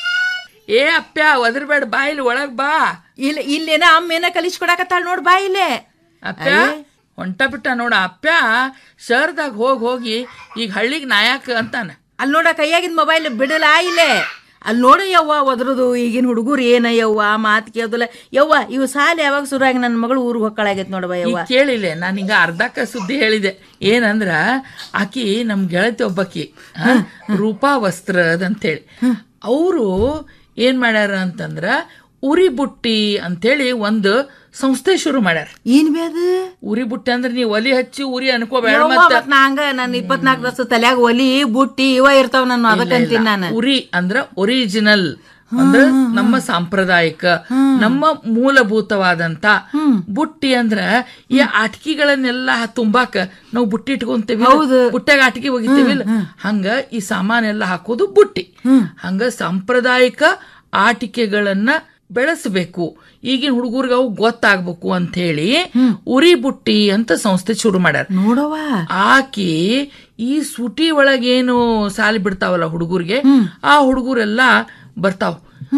ಏ ಅಪ್ಪ್ಯ ಒದರ್ಬೇಡ ಬಾ ಇಲ್ಲಿ ಒಳಗ್ ಬಾ ಇಲ್ಲ ಇಲ್ಲೇನ ಅಮ್ಮ ಏನ ಕಲಿಸ್ಕೊಡಕತ್ತಾಳ ನೋಡ್ ಬಾ ಇಲ್ಲೇ ಅಪ್ಪ್ಯ ಹೊಂಟ ಬಿಟ್ಟ ನೋಡ ಅಪ್ಪ್ಯ ಶಹರ್ದಾಗ ಹೋಗಿ ಹೋಗಿ ಈಗ ಹಳ್ಳಿಗ್ ನಾಯಕ ಅಂತಾನ ಅಲ್ಲಿ ನೋಡ ಕೈಯಾಗಿನ ಮೊಬೈಲ್ ಬಿಡಲ್ಲ ಇಲ್ಲೇ ಅಲ್ಲಿ ನೋಡು ಯವ್ವ ಒದ್ರದು ಈಗಿನ ಹುಡುಗರು ಏನ ಯವ್ವ ಮಾತು ಕೇಳೋದಿಲ್ಲ ಯವ್ವ ಇವು ಸಾಲ ಯಾವಾಗ ಶುರುವಾಗಿ ನನ್ನ ಮಗಳು ಊರಿಗೆ ಹೊಕ್ಕಳಾಗೈತೆ ನೋಡವ ಈಗ ಯವ್ವ ಕೇಳಿಲ್ಲ ನಾನು ಹಿಂಗ ಅರ್ಧಕ್ಕ ಸುದ್ದಿ ಹೇಳಿದೆ ಏನಂದ್ರ ಆಕಿ ನಮ್ ಗೆಳತಿ ಒಬ್ಬಕಿ ಆ, ರೂಪಾ ವಸ್ತ್ರದ್ ಅಂತೇಳಿ ಅವರು ಏನ್ ಮಾಡ್ಯಾರ ಅಂತಂದ್ರ ಉರಿ ಬುಟ್ಟಿ ಅಂತೇಳಿ ಒಂದು ಸಂಸ್ಥೆ ಶುರು ಮಾಡ್ಯಾರ ಏನ್ ಬೇ ಅದು ಉರಿ ಬುಟ್ಟಿ ಅಂದ್ರೆ ನೀವ್ ಒಲಿ ಹಚ್ಚಿ ಉರಿ ಅನ್ಕೋಬೇಡ ಯವ್ವ, ಮತ್ತ ಮತ್ತ್ ನಾ ಹಂಗ ನನ್ನ ಇಪ್ಪತ್ನಾಲ್ಕು ವರ್ಷ ತಲ್ಯಾಗ ಒಲಿ ಬುಟ್ಟಿ ಇವ ಇರ್ತಾವ ನಾನು ಅದಕ್ಕಂತೀನಿ ನಾನು ಉರಿ ಅಂದ್ರ ಒರಿಜಿನಲ್ ಅಂದ್ರ ನಮ್ಮ ಸಾಂಪ್ರದಾಯಿಕ ನಮ್ಮ ಮೂಲಭೂತವಾದಂತ ಬುಟ್ಟಿ ಅಂದ್ರ ಈ ಆಟಿಕೆಗಳನ್ನೆಲ್ಲ ತುಂಬಾಕ ನಾವು ಬುಟ್ಟಿ ಇಟ್ಕೊಂತೇವಿ ಹೌದು. ಬುಟ್ಟಾಗ ಆಟಿಕೆ ಒಗಿತೇವಿ ಹಂಗ ಈ ಸಾಮಾನೆಲ್ಲ ಹಾಕೋದು ಬುಟ್ಟಿ ಹಂಗ ಸಾಂಪ್ರದಾಯಿಕ ಆಟಿಕೆಗಳನ್ನ ಬೆಳೆಸಬೇಕು ಈಗಿನ ಹುಡುಗರ್ಗ ಅವು ಗೊತ್ತಾಗ್ಬೇಕು ಅಂತ ಹೇಳಿ ಉರಿ ಬುಟ್ಟಿ ಅಂತ ಸಂಸ್ಥೆ ಶುರು ಮಾಡ್ಯಾರ ನೋಡವ ಆಕಿ ಈ ಸುಟಿ ಒಳಗೇನು ಸಾಲಿ ಬಿಡ್ತಾವಲ್ಲ ಹುಡುಗರಿಗೆ ಆ ಹುಡುಗರೆಲ್ಲ ಬರ್ತಾವ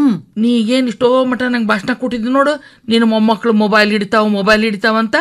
ನೀ ಏನ್ ಇಷ್ಟೋ ಮಟ ನಂಗೆ ಭಾಷಣ ಕೊಟ್ಟಿದ್ದು ನೋಡು ನಿನ್ನ ಮೊಮ್ಮಕ್ಳು ಮೊಬೈಲ್ ಹಿಡಿತಾವ ಮೊಬೈಲ್ ಹಿಡಿತಾವ ಅಂತ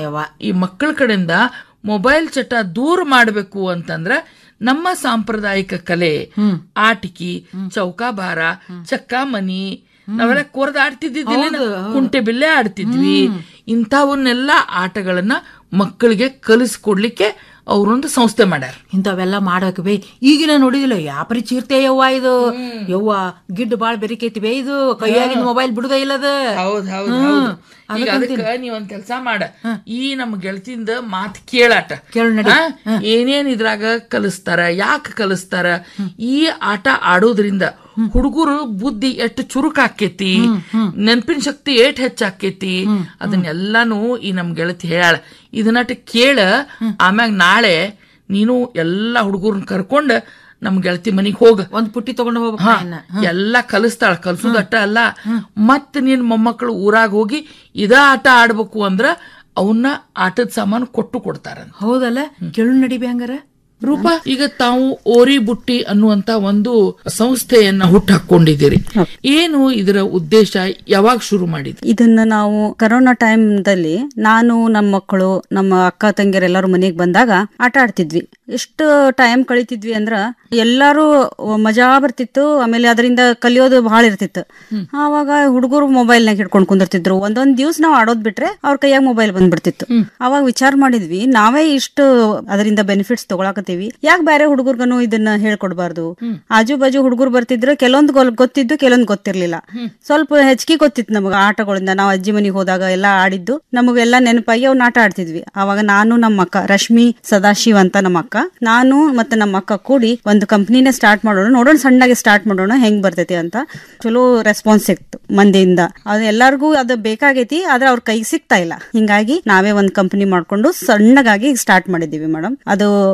ಈ ಮಕ್ಕಳ ಕಡೆಯಿಂದ ಮೊಬೈಲ್ ಚಟ ದೂರ ಮಾಡಬೇಕು ಅಂತಂದ್ರ ನಮ್ಮ ಸಾಂಪ್ರದಾಯಿಕ ಕಲೆ ಆಟಿಕಿ ಚೌಕಾಬಾರ ಚಕ್ಕಾಮನಿ ನಾವೆಲ್ಲ ಕೊರ್ದ ಆಡ್ತಿದ್ದಿದ್ದಿಲ್ಲ ಕುಂಟೆ ಬಿಲ್ಲೆ ಆಡ್ತಿದ್ವಿ ಇಂಥವನ್ನೆಲ್ಲ ಆಟಗಳನ್ನ ಮಕ್ಕಳಿಗೆ ಕಲಿಸ್ಕೊಡ್ಲಿಕ್ಕೆ ಅವರೊಂದು ಸಂಸ್ಥೆ ಮಾಡ್ಯಾರ ಇಂಥವೆಲ್ಲ ಮಾಡಕ್ ಬೇ ಈಗಿನ ನೋಡಿದಿಲ್ಲ ಯಾಪರಿ ಚೀರ್ತೆ ಯವ್ವ ಇದು ಯವ್ವ ಗಿಡ್ಡ ಬಾಳ್ ಬೆರಿಕೈತಿ ಬೇ ಇದು ಕೈಯಾಗಿನ ಮೊಬೈಲ್ ಬಿಡುದ ಇಲ್ಲದ ಹೌದ್ ಹೌದ್ ಹ್ಮ್. ಹೌದು ಈಗ ಅದಕ್ಕಂತೀನಿ. ಅದಕ್ಕ ನೀವ್ ಒಂದ್ ಕೆಲ್ಸ ಮಾಡ ಈ ನಮ್ಮ ಗೆಳತಿಂದ ಮಾತ್ ಕೇಳಾಟ ಕೇಳ್ ನಡಿ. ಆ? ಏನೇನ್ ಇದ್ರಾಗ ಕಲಿಸ್ತಾರ ಯಾಕೆ ಕಲಿಸ್ತಾರ ಈ ಆಟ ಆಡೋದ್ರಿಂದ ಹುಡುಗರು ಬುದ್ಧಿ ಎಷ್ಟು ಚುರುಕ್ ಆಕೇತಿ ನೆನಪಿನ ಶಕ್ತಿ ಏಟ್ ಹೆಚ್ಚಾಕೇತಿ ಅದನ್ನೆಲ್ಲಾನು ಈ ನಮ್ ಗೆಳತಿ ಹೇಳ ಇದನ್ನಟ ಕೇಳ ಆಮ್ಯಾಗ ನಾಳೆ ನೀನು ಎಲ್ಲಾ ಹುಡುಗರನ್ನ ಕರ್ಕೊಂಡ್ ನಮ್ ಗೆಳತಿ ಮನಿಗ್ ಹೋಗ ಒಂದ್ ಪುಟ್ಟಿ ತಗೊಂಡ್ ಹೋಗ್ಬೇಕು ಹಾ, ಇನ್ನ. ಎಲ್ಲಾ ಕಲಿಸ್ತಾಳ ಕಲ್ಸುದಟ್ಟ ಅಲ್ಲ ಮತ್ ನಿನ್ ಮೊಮ್ಮಕ್ಕಳು ಊರಾಗ ಹೋಗಿ ಇದ ಆಟ ಆಡ್ಬೇಕು ಅಂದ್ರ ಅವನ್ನ ಆಟದ ಸಾಮಾನು ಕೊಟ್ಟು ಕೊಡ್ತಾರಂತ ಹೌದಲ್ಲ ಕೇಳು ನಡಿಬಿ ಹಂಗಾರ ರೂಪ ಈಗ ತಾವು ಓರಿ ಬುಟ್ಟಿ ಅನ್ನುವಂತ ಒಂದು ಸಂಸ್ಥೆಯನ್ನ ಹುಟ್ಟಾಕೊಂಡಿದ್ದೀರಿ ಏನು ಇದರ ಉದ್ದೇಶ ಯಾವಾಗ ಶುರು ಮಾಡಿದ್ರಿ ಇದನ್ನ ನಾವು ಕರೋನಾ ಟೈಮ್ದಲ್ಲಿ ನಾನು ನಮ್ಮ ಮಕ್ಕಳು ನಮ್ಮ ಅಕ್ಕ ತಂಗಿಯರೆಲ್ಲರೂ ಮನೆಗೆ ಬಂದಾಗ ಆಟ ಆಡ್ತಿದ್ವಿ ಎಷ್ಟು ಟೈಮ್ ಕಳಿತಿದ್ವಿ ಅಂದ್ರ ಎಲ್ಲಾರು ಮಜಾ ಬರ್ತಿತ್ತು ಆಮೇಲೆ ಅದರಿಂದ ಕಲಿಯೋದು ಬಹಳ ಇರ್ತಿತ್ತು ಆವಾಗ ಹುಡುಗರು ಮೊಬೈಲ್ ನಾಗ ಹಿಡ್ಕೊಂಡು ಕುಂದಿರ್ತಿದ್ರು ಒಂದೊಂದ್ ದಿವ್ಸ ನಾವು ಆಡೋದ್ ಬಿಟ್ರೆ ಅವ್ರ ಕೈಯಾಗ ಮೊಬೈಲ್ ಬಂದ್ಬಿಡ್ತಿತ್ತು ಅವಾಗ ವಿಚಾರ ಮಾಡಿದ್ವಿ ನಾವೇ ಇಷ್ಟು ಅದರಿಂದ ಬೆನಿಫಿಟ್ಸ್ ತಗೊಳಕತ್ತೀವಿ ಯಾಕೆ ಬೇರೆ ಹುಡುಗರ್ಗನು ಇದನ್ನ ಹೇಳ್ಕೊಡ್ಬಾರ್ದು ಆಜು ಬಾಜು ಹುಡುಗರು ಬರ್ತಿದ್ರು ಕೆಲವೊಂದು ಗೊಲ್- ಗೊತ್ತಿದ್ದು ಕೆಲವೊಂದು ಗೊತ್ತಿರ್ಲಿಲ್ಲ ಸ್ವಲ್ಪ ಹೆಚ್ಚಿಗೆ ಗೊತ್ತಿತ್ತು ನಮಗೆ ಆಟಗಳಿಂದ ನಾವು ಅಜ್ಜಿ ಮನೆಗೆ ಹೋದಾಗ ಎಲ್ಲ ಆಡಿದ್ದು ನಮಗೆಲ್ಲ ನೆನಪಾಗಿ ಅವ್ನ ಆಟ ಆಡ್ತಿದ್ವಿ ಅವಾಗ ನಾನು ನಮ್ಮ ಅಕ್ಕ ರಶ್ಮಿ ಸದಾಶಿವ್ ಅಂತ ನಮ್ಮ ಅಕ್ಕ ನಾನು ಮತ್ತೆ ನಮ್ಮ ಅಕ್ಕ ಕೂಡಿ ಒಂದು ಕಂಪ್ನಿನ ಸ್ಟಾರ್ಟ್ ಮಾಡೋಣ ನೋಡೋಣ ಸಣ್ಣಗೆ ಸ್ಟಾರ್ಟ್ ಮಾಡೋಣ ಹೆಂಗ್ ಬರ್ತೈತಿ ಅಂತ ಚಲೋ ರೆಸ್ಪಾನ್ಸ್ ಸಿಕ್ತು ಮಂದಿಯಿಂದ ಅದು ಎಲ್ಲಾರ್ಗೂ ಅದು ಬೇಕಾಗೈತಿ ಆದ್ರೆ ಅವ್ರ ಕೈಗೆ ಸಿಗ್ತಾ ಇಲ್ಲ ಹಿಂಗಾಗಿ ನಾವೇ ಒಂದ್ ಕಂಪನಿ ಮಾಡ್ಕೊಂಡು ಸಣ್ಣಗಾಗಿ ಸ್ಟಾರ್ಟ್ ಮಾಡಿದೀವಿ ಮೇಡಮ್ ಅದು ಬೆನಿಫಿಟ್ಸ್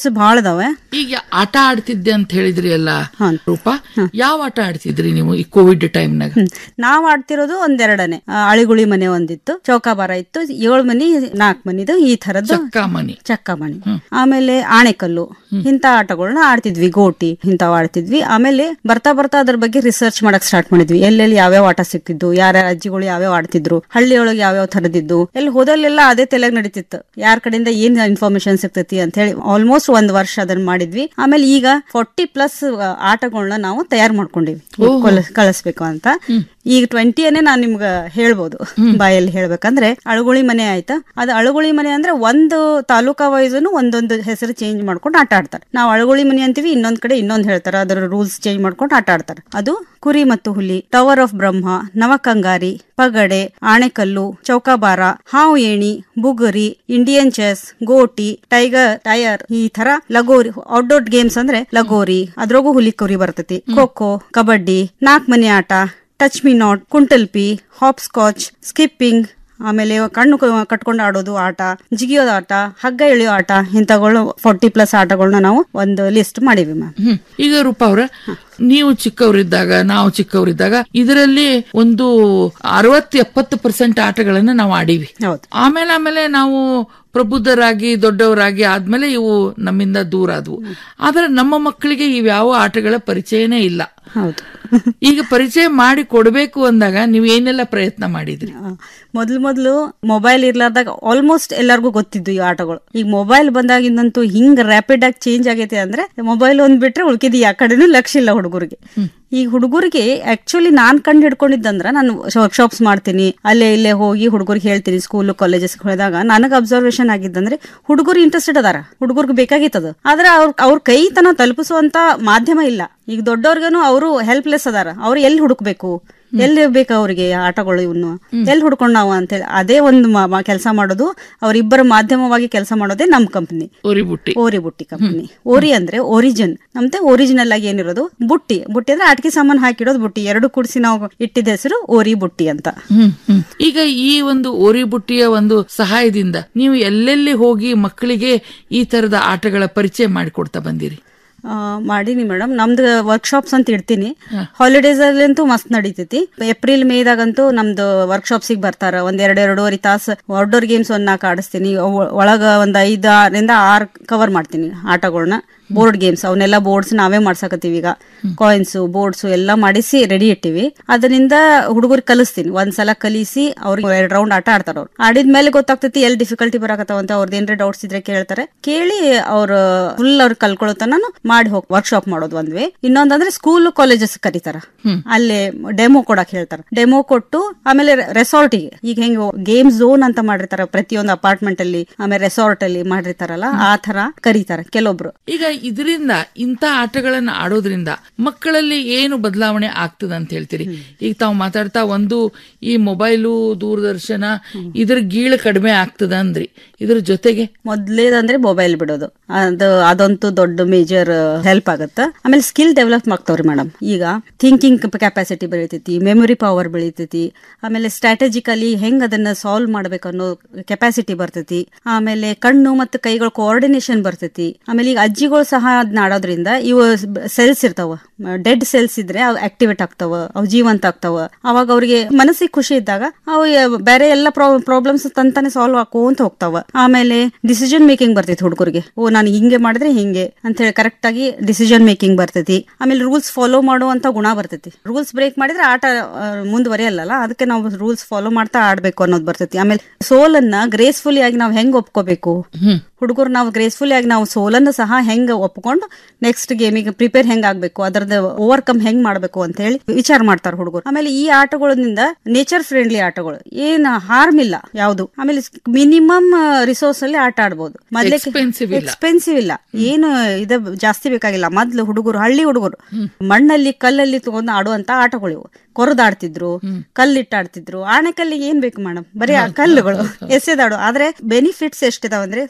ಆರ್ಟ್ಸ್ ಬಹಳ ಅದಾವೆ ಈಗ ಆಟ ಆಡ್ತಿದ್ದೆ ಅಂತ ಹೇಳಿದ್ರಿ ಅಲ್ಲ ರೂಪಾ ಯಾವ ಆಟ ಆಡ್ತಿದ್ರಿ ನೀವು ಈ ಕೋವಿಡ್ ಟೈಮ್ನಾಗ ನಾವ್ ಆಡ್ತಿರೋದು ಒಂದೆರಡನೆ ಆ, ಅಳಿಗುಳಿ ಮನೆ ಒಂದಿತ್ತು ಚೌಕಾಬಾರ ಇತ್ತು ಏಳು ಮನಿ ನಾಲ್ಕು ಮನಿದು ಈ ತರದ್ದು ಚಕ್ಕಾಮಣಿ ಚಕ್ಕಮಣಿ ಆಮೇಲೆ ಆಣೆಕಲ್ಲು ಇಂಥ ಆಟಗಳನ್ನ ಆಡ್ತಿದ್ವಿ ಗೋಟಿ ಇಂಥವ್ ಆಡ್ತಿದ್ವಿ ಆಮೇಲೆ ಬರ್ತಾ ಬರ್ತಾ ಅದ್ರ ಬಗ್ಗೆ ರಿಸರ್ಚ್ ಮಾಡಕ್ ಸ್ಟಾರ್ಟ್ ಮಾಡಿದ್ವಿ ಎಲ್ಲೆಲ್ಲಿ ಯಾವ್ಯಾವ ಆಟ ಸಿಕ್ತಿದ್ದು ಯಾರ್ಯಾರ ಅಜ್ಜಿಗಳು ಯಾವ್ಯಾವ ಆಡ್ತಿದ್ರು ಹಳ್ಳಿಯೊಳಗೆ ಯಾವ್ಯಾವ ತರದಿದ್ದು ಎಲ್ಲಿ ಹೋದಲ್ಲೆಲ್ಲ ಅದೇ ತಲೆಗ್ ನಡೀತಿತ್ತು ಯಾರ ಕಡೆಯಿಂದ ಏನ್ ಇನ್ಫಾರ್ಮೇಶನ್ ಸಿಗ್ತೈತಿ ಅಂತ ಹೇಳಿ ಆಲ್ಮೋಸ್ಟ್ ಒಂದ್ ವರ್ಷ ಅದನ್ನ ಮಾಡಿದ್ವಿ ಆಮೇಲೆ ಈಗ ಫೋರ್ಟಿ ಪ್ಲಸ್ ಆಟಗಳನ್ನ ನಾವು ತಯಾರು ಮಾಡ್ಕೊಂಡಿವಿ ಕೊಲ- ಕಳಿಸ್ಬೇಕು ಅಂತ ಈಗ ಟ್ವೆಂಟಿಯನ್ನೇ ನಾನ್ ನಿಮ್ಗ ಹೇಳ್ಬೋದು ಬಾಯಲ್ಲಿ ಹೇಳ್ಬೇಕಂದ್ರೆ ಅಳಗುಳಿ ಮನೆ ಆಯ್ತಾ ಅದು ಅಳಗುಳಿ ಮನೆ ಅಂದ್ರೆ ಒಂದು ತಾಲೂಕಾ ವೈಸ್ನು ಒಂದೊಂದು ಹೆಸರು ಚೇಂಜ್ ಮಾಡ್ಕೊಂಡು ಆಟ ಆಡ್ತಾರೆ ನಾವು ಅಳಗುಳಿ ಮನೆ ಅಂತೀವಿ ಇನ್ನೊಂದ್ ಕಡೆ ಇನ್ನೊಂದ್ ಹೇಳ್ತಾರೆ ಅದರ ರೂಲ್ಸ್ ಚೇಂಜ್ ಮಾಡ್ಕೊಂಡು ಆಟ ಆಡ್ತಾರೆ ಅದು ಕುರಿ ಮತ್ತು ಹುಲಿ ಟವರ್ ಆಫ್ ಬ್ರಹ್ಮ ನವಕಂಗಾರಿ ಪಗಡೆ ಆಣೆಕಲ್ಲು ಚೌಕಾಬಾರ ಹಾವು ಏಣಿ ಬುಗುರಿ ಇಂಡಿಯನ್ ಚೆಸ್ ಗೋಟಿ ಟೈಗರ್ ಟೈರ್ ಈ ತರ ಲಗೋರಿ ಔಟ್ಡೋರ್ ಗೇಮ್ಸ್ ಅಂದ್ರೆ ಲಗೋರಿ ಅದ್ರಾಗೂ ಹುಲಿ ಕುರಿ ಬರ್ತೈತಿ ಖೋ ಖೋ ಕಬಡ್ಡಿ ನಾಲ್ಕ್ ಮನೆ ಆಟ ಟಚ್ ಮಿ ನಾಟ್ ಕುಂಟಲ್ಪಿ ಹಾಪ್ ಸ್ಕಾಚ್ ಸ್ಕಿಪ್ಪಿಂಗ್ ಆಮೇಲೆ ಕಣ್ಣು ಕ- ಕಟ್ಕೊಂಡು ಆಡೋದು ಆಟ ಜಿಗಿಯೋದು ಆಟ ಹಗ್ಗ ಎಳೆಯೋ ಆಟ ಇಂಥಗಳು ಫೋರ್ಟಿ ಪ್ಲಸ್ ಆಟಗಳನ್ನ ನಾವು ಒಂದು ಲಿಸ್ಟ್ ಮಾಡಿವಿ ಮ್ಯಾಮ್ ಹ್ಮ್ ಈಗ ರೂಪಾ ಅವ್ರ ನೀವು ಚಿಕ್ಕವರಿದ್ದಾಗ ನಾವು ಚಿಕ್ಕವರಿದ್ದಾಗ ಇದರಲ್ಲಿ ಒಂದು ಅರವತ್ತು ಎಪ್ಪತ್ತು ಪರ್ಸೆಂಟ್ ಆಟಗಳನ್ನ ನಾವು ಆಡಿವಿ ಆಮೇಲೆ ಆಮೇಲೆ ನಾವು ಪ್ರಬುದ್ಧರಾಗಿ ದೊಡ್ಡವರಾಗಿ ಆದ್ಮೇಲೆ ಇವು ನಮ್ಮಿಂದ ದೂರ ಆದವು ಆದ್ರೆ ನಮ್ಮ ಮಕ್ಕಳಿಗೆ ಇವ್ಯಾವ ಆಟಗಳ ಪರಿಚಯನೇ ಇಲ್ಲ ಹೌದು ಈಗ ಪರಿಚಯ ಮಾಡಿ ಕೊಡ್ಬೇಕು ಅಂದಾಗ ನೀವು ಏನೆಲ್ಲ ಪ್ರಯತ್ನ ಮಾಡಿದ್ರಿ ಮೊದ್ಲು ಮೊದ್ಲು ಮೊಬೈಲ್ ಇರ್ಲಾರ್ದಾಗ ಆಲ್ಮೋಸ್ಟ್ ಎಲ್ಲರಿಗೂ ಗೊತ್ತಿದ್ದು ಈ ಆಟಗಳು ಈಗ ಮೊಬೈಲ್ ಬಂದಾಗಿಂದಂತೂ ಹಿಂಗ್ ರ್ಯಾಪಿಡ್ ಆಗಿ ಚೇಂಜ್ ಆಗೈತೆ ಅಂದ್ರೆ ಮೊಬೈಲ್ ಒಂದ್ ಬಿಟ್ರೆ ಉಳ್ಕಿದ್ ಯಾ ಕಡೆನೂ ಲಕ್ಷ ಇಲ್ಲ ಹುಡುಗರಿಗೆ ಈಗ ಹುಡುಗರಿಗೆ ಆಕ್ಚುಲಿ ನಾನ್ ಕಂಡು ಹಿಡ್ಕೊಂಡಿದ್ದಂದ್ರ ನಾನು ವರ್ಕ್ಶಾಪ್ಸ್ ಮಾಡ್ತೀನಿ ಅಲ್ಲೇ ಇಲ್ಲೇ ಹೋಗಿ ಹುಡುಗರಿಗೆ ಹೇಳ್ತೀನಿ ಸ್ಕೂಲ್ ಕಾಲೇಜಸ್ ಹೋದಾಗ ನನಗೆ ಅಬ್ಸರ್ವೇಷನ್ ಆಗಿದ್ದಂದ್ರೆ ಹುಡುಗರು ಇಂಟ್ರೆಸ್ಟೆಡ್ ಅದಾರ ಹುಡುಗರಿಗೆ ಬೇಕಾಗಿತ್ತದು ಆದ್ರೆ ಅವ್ರ ಅವ್ರ ಕೈ ತನ ತಲುಪಿಸುವಂತ ಮಾಧ್ಯಮ ಇಲ್ಲ ಈಗ ದೊಡ್ಡವ್ರಿಗನು ಅವರು ಹೆಲ್ಪ್ಲೆಸ್ ಅದಾರ ಅವ್ರು ಎಲ್ಲಿ ಹುಡುಕ್ಬೇಕು ಎಲ್ಲಿ ಬೇಕು ಅವ್ರಿಗೆ ಆಟಗಳು ಇವನು ಎಲ್ಲಿ ಹುಡ್ಕೊಂಡ್ ನಾವು ಅಂತೇಳಿ ಅದೇ ಒಂದು ಕೆಲಸ ಮಾಡೋದು ಅವರಿಬ್ಬರ ಮಾಧ್ಯಮವಾಗಿ ಕೆಲಸ ಮಾಡೋದೇ ನಮ್ ಕಂಪನಿ ಓರಿ ಬುಟ್ಟಿ ಓರಿ ಬುಟ್ಟಿ ಕಂಪನಿ ಓರಿ ಅಂದ್ರೆ ಒರಿಜಿನ್ ನಮ್ದೆ ಒರಿಜಿನಲ್ ಆಗಿ ಏನಿರೋದು ಬುಟ್ಟಿ ಬುಟ್ಟಿ ಅಂದ್ರೆ ಆಟಿಕೆ ಸಾಮಾನು ಹಾಕಿಡೋದು ಬುಟ್ಟಿ ಎರಡು ಕೂಡಿಸಿ ನಾವು ಇಟ್ಟಿದ ಹೆಸರು ಓರಿ ಬುಟ್ಟಿ ಅಂತ ಹ್ಮ್ ಹ್ಮ್. ಈಗ ಈ ಒಂದು ಓರಿ ಬುಟ್ಟಿಯ ಒಂದು ಸಹಾಯದಿಂದ ನೀವು ಎಲ್ಲೆಲ್ಲಿ ಹೋಗಿ ಮಕ್ಕಳಿಗೆ ಈ ತರದ ಆಟಗಳ ಪರಿಚಯ ಮಾಡಿಕೊಡ್ತಾ ಬಂದಿರಿ ಆ, ಮಾಡೀನಿ ಮೇಡಮ್ ನಮ್ದು ವರ್ಕ್ಶಾಪ್ಸ್ ಅಂತ ಇಡ್ತೀನಿ ಹಾಲಿಡೇಸ್ ಅಲ್ಲಂತೂ ಮಸ್ತ್ ನಡೀತೈತಿ ಏಪ್ರಿಲ್ ಮೇದಾಗಂತೂ ನಮ್ದು ವರ್ಕ್ಶಾಪ್ಸಿಗೆ ಬರ್ತಾರ ಒಂದ್ ಎರಡ್ ಎರಡೂವರೆ ತಾಸು ಔಟ್ಡೋರ್ ಗೇಮ್ಸ್ ಒಂದ್ ನಾಲ್ಕು ಆಡಿಸ್ತೀನಿ ಅವ್- ಒಳಗ ಒಂದ್ ಐದರಿಂದ ಆರ್ ಕವರ್ ಮಾಡ್ತೀನಿ ಆಟಗಳನ್ನ ಬೋರ್ಡ್ ಗೇಮ್ಸ್ ಅವನ್ನೆಲ್ಲ ಬೋರ್ಡ್ಸ್ ನಾವೇ ಮಾಡ್ಸಕತ್ತೀವಿ ಈಗ ಕಾಯಿನ್ಸ್ ಬೋರ್ಡ್ಸ್ ಎಲ್ಲ ಮಾಡಿಸಿ ರೆಡಿ ಇಟ್ಟಿವಿ ಅದರಿಂದ ಹುಡುಗರಿಗೆ ಕಲಿಸ್ತೀನಿ ಒಂದ್ಸಲ ಕಲಿಸಿ ಅವ್ರಿಗೆ ಎರಡ್ ರೌಂಡ್ ಆಟ ಆಡ್ತಾರ ಅವ್ರು ಆಡಿದ್ಮೇಲೆ ಗೊತ್ತಾಗ್ತೈತಿ ಎಲ್ಲಿ ಡಿಫಿಕಲ್ಟಿ ಬರಾಕತ್ತಾವ ಅಂತ ಅವ್ರದ್ದು ಏನ್ರ ಡೌಟ್ಸ್ ಇದ್ರೆ ಕೇಳ್ತಾರೆ ಕೇಳಿ ಅವ್ರ ಫುಲ್ ಅವ್ರು ಕಲ್ಕೊಳ್ಳೋತನ ಮಾಡಿ ಹೋಗಿ ವರ್ಕ್ಶಾಪ್ ಮಾಡೋದು ಒಂದ್ ವೇ ಇನ್ನೊಂದಂದ್ರೆ ಸ್ಕೂಲ್ ಕಾಲೇಜಸ್ ಕರೀತಾರ ಅಲ್ಲೇ ಡೆಮೋ ಕೊಡಕ್ ಹೇಳ್ತಾರ ಡೆಮೋ ಕೊಟ್ಟು ಆಮೇಲೆ ರೆಸಾರ್ಟಿಗೆ ಈಗ ಹೆಂಗ್ ಗೇಮ್ ಝೋನ್ ಅಂತ ಮಾಡಿರ್ತಾರ ಪ್ರತಿಯೊಂದು ಅಪಾರ್ಟ್ಮೆಂಟ್ ಅಲ್ಲಿ ಆಮೇಲೆ ರೆಸಾರ್ಟ್ ಅಲ್ಲಿ ಮಾಡಿರ್ತಾರಲ್ಲ ಆ ತರ ಕರೀತಾರ ಕೆಲವೊಬ್ರು ಈಗ ಇದರಿಂದ ಇಂಥ ಆಟಗಳನ್ನ ಆಡೋದ್ರಿಂದ ಮಕ್ಕಳಲ್ಲಿ ಏನು ಬದಲಾವಣೆ ಆಗ್ತದ ಅಂತ ಹೇಳ್ತೀರಿ ಈಗ ತಾವು ಮಾತಾಡ್ತಾ ಒಂದು ಈ ಮೊಬೈಲು ದೂರದರ್ಶನ ಇದ್ರ ಗೀಳು ಕಡಿಮೆ ಆಗ್ತದ ಅಂದ್ರಿ ಇದ್ರ ಜೊತೆಗೆ ಮೊದ್ಲೇದಂದ್ರೆ ಮೊಬೈಲ್ ಬಿಡೋದು ಅದು ಅದಂತೂ ದೊಡ್ಡ ಮೇಜರ್ ಹೆಲ್ಪ್ ಆಗತ್ತ ಆಮೇಲೆ ಸ್ಕಿಲ್ ಡೆವಲಪ್ ಆಗ್ತಾವ್ರಿ ಮೇಡಮ್ ಈಗ ಥಿಂಕಿಂಗ್ ಕೆಪಾಸಿಟಿ ಬೆಳಿತೈತಿ ಮೆಮೊರಿ ಪವರ್ ಬೆಳಿತೈತಿ ಆಮೇಲೆ ಸ್ಟ್ರಾಟಜಿಕಲಿ ಹೆಂಗ್ ಅದನ್ನ ಸಾಲ್ವ್ ಮಾಡ್ಬೇಕು ಅನ್ನೋ ಕೆಪಾಸಿಟಿ ಬರ್ತೈತಿ ಆಮೇಲೆ ಕಣ್ಣು ಮತ್ತು ಕೈಗಳ ಕೋಆರ್ಡಿನೇಷನ್ ಬರ್ತೈತಿ ಆಮೇಲೆ ಈಗ ಅಜ್ಜಿಗಳು ಸಹ ಅದನ್ನ ಆಡೋದ್ರಿಂದ ಇವು ಸೆಲ್ಸ್ ಇರ್ತಾವ ಡೆಡ್ ಸೆಲ್ಸ್ ಇದ್ರೆ ಅವು ಆಕ್ಟಿವೇಟ್ ಆಗ್ತಾವ ಅವು ಜೀವಂತ ಆಗ್ತಾವ ಅವಾಗ ಅವ್ರಿಗೆ ಮನಸ್ಸಿಗೆ ಖುಷಿ ಇದ್ದಾಗ ಅವು ಯ- ಬೇರೆ ಎಲ್ಲ ಪ್ರಾಬ್ಲಮ್ಸ್ ತಂತಾನೆ ಸಾಲ್ವ್ ಹಾಕೋಂತ ಹೋಗ್ತಾವ ಆಮೇಲೆ ಡಿಸಿಷನ್ ಮೇಕಿಂಗ್ ಬರ್ತೈತಿ ಹುಡುಗರಿಗೆ ಓ ನಾನು ಹಿಂಗೆ ಮಾಡಿದ್ರೆ ಹಿಂಗೆ ಅಂತ ಹೇಳಿ ಕರೆಕ್ಟ್ ಆಗಿ ಡಿಸಿಷನ್ ಮೇಕಿಂಗ್ ಬರ್ತೈತಿ ಆಮೇಲೆ ರೂಲ್ಸ್ ಫಾಲೋ ಮಾಡುವಂತ ಗುಣ ಬರ್ತೈತಿ ರೂಲ್ಸ್ ಬ್ರೇಕ್ ಮಾಡಿದ್ರೆ ಆಟ ಆ, ಮುಂದುವರಿಯಲ್ಲ ಅದಕ್ಕೆ ನಾವು ರೂಲ್ಸ್ ಫಾಲೋ ಮಾಡ್ತಾ ಆಡ್ಬೇಕು ಅನ್ನೋದು ಬರ್ತೈತಿ ಆಮೇಲೆ ಸೋಲನ್ನ ಗ್ರೇಸ್ಫುಲಿ ಆಗಿ ನಾವು ಹೆಂಗ್ ಒಪ್ಕೋಬೇಕು ಹುಡುಗರು ನಾವು ಗ್ರೇಸ್ಫುಲ್ ಆಗಿ ನಾವು ಸೋಲನ್ನು ಸಹ ಹೆಂಗ್ ಒಪ್ಕೊಂಡು ನೆಕ್ಸ್ಟ್ ಗೇಮಿಗೆ ಪ್ರಿಪೇರ್ ಹೆಂಗ್ ಆಗ್ಬೇಕು ಅದರದ ಓವರ್ಕಮ್ ಹೆಂಗ್ ಮಾಡ್ಬೇಕು ಅಂತ ಹೇಳಿ ವಿಚಾರ ಮಾಡ್ತಾರೆ ಹುಡುಗರು ಆಮೇಲೆ ಈ ಆಟಗಳಿಂದ ನೇಚರ್ ಫ್ರೆಂಡ್ಲಿ ಆಟಗಳು ಏನ್ ಹಾರ್ಮ್ ಇಲ್ಲ ಯಾವುದು ಆಮೇಲೆ ಮಿನಿಮಮ್ ರಿಸೋರ್ಸ್ ಅಲ್ಲಿ ಆಟ ಆಡ್ಬೋದು ಮೊದ್ಲೇ Expensive ಇಲ್ಲ. ಎಕ್ಸ್ಪೆನ್ಸಿವ್ ಇಲ್ಲ ಏನು ಇದು ಜಾಸ್ತಿ ಬೇಕಾಗಿಲ್ಲ ಮೊದ್ಲು ಹುಡುಗರು ಹಳ್ಳಿ ಹುಡುಗರು ಮಣ್ಣಲ್ಲಿ ಕಲ್ಲಲ್ಲಿ ತಗೊಂಡು ಆಡುವಂತ ಆಟಗಳು ಇವು ಕೊರದಾಡ್ತಿದ್ರು ಕಲ್ಲಿಟ್ಟಾಡ್ತಿದ್ರು ಆಣೆಕಲ್ಲಿಗೆ ಏನ್ ಬೇಕು ಮೇಡಮ್ ಬರೀ ಆ ಕಲ್ಲುಗಳು ಎಸೆದಾಡು ಆದ್ರೆ ಬೆನಿಫಿಟ್ಸ್ ಎಷ್ಟಿದಾವ ಅಂದ್ರೆ eye and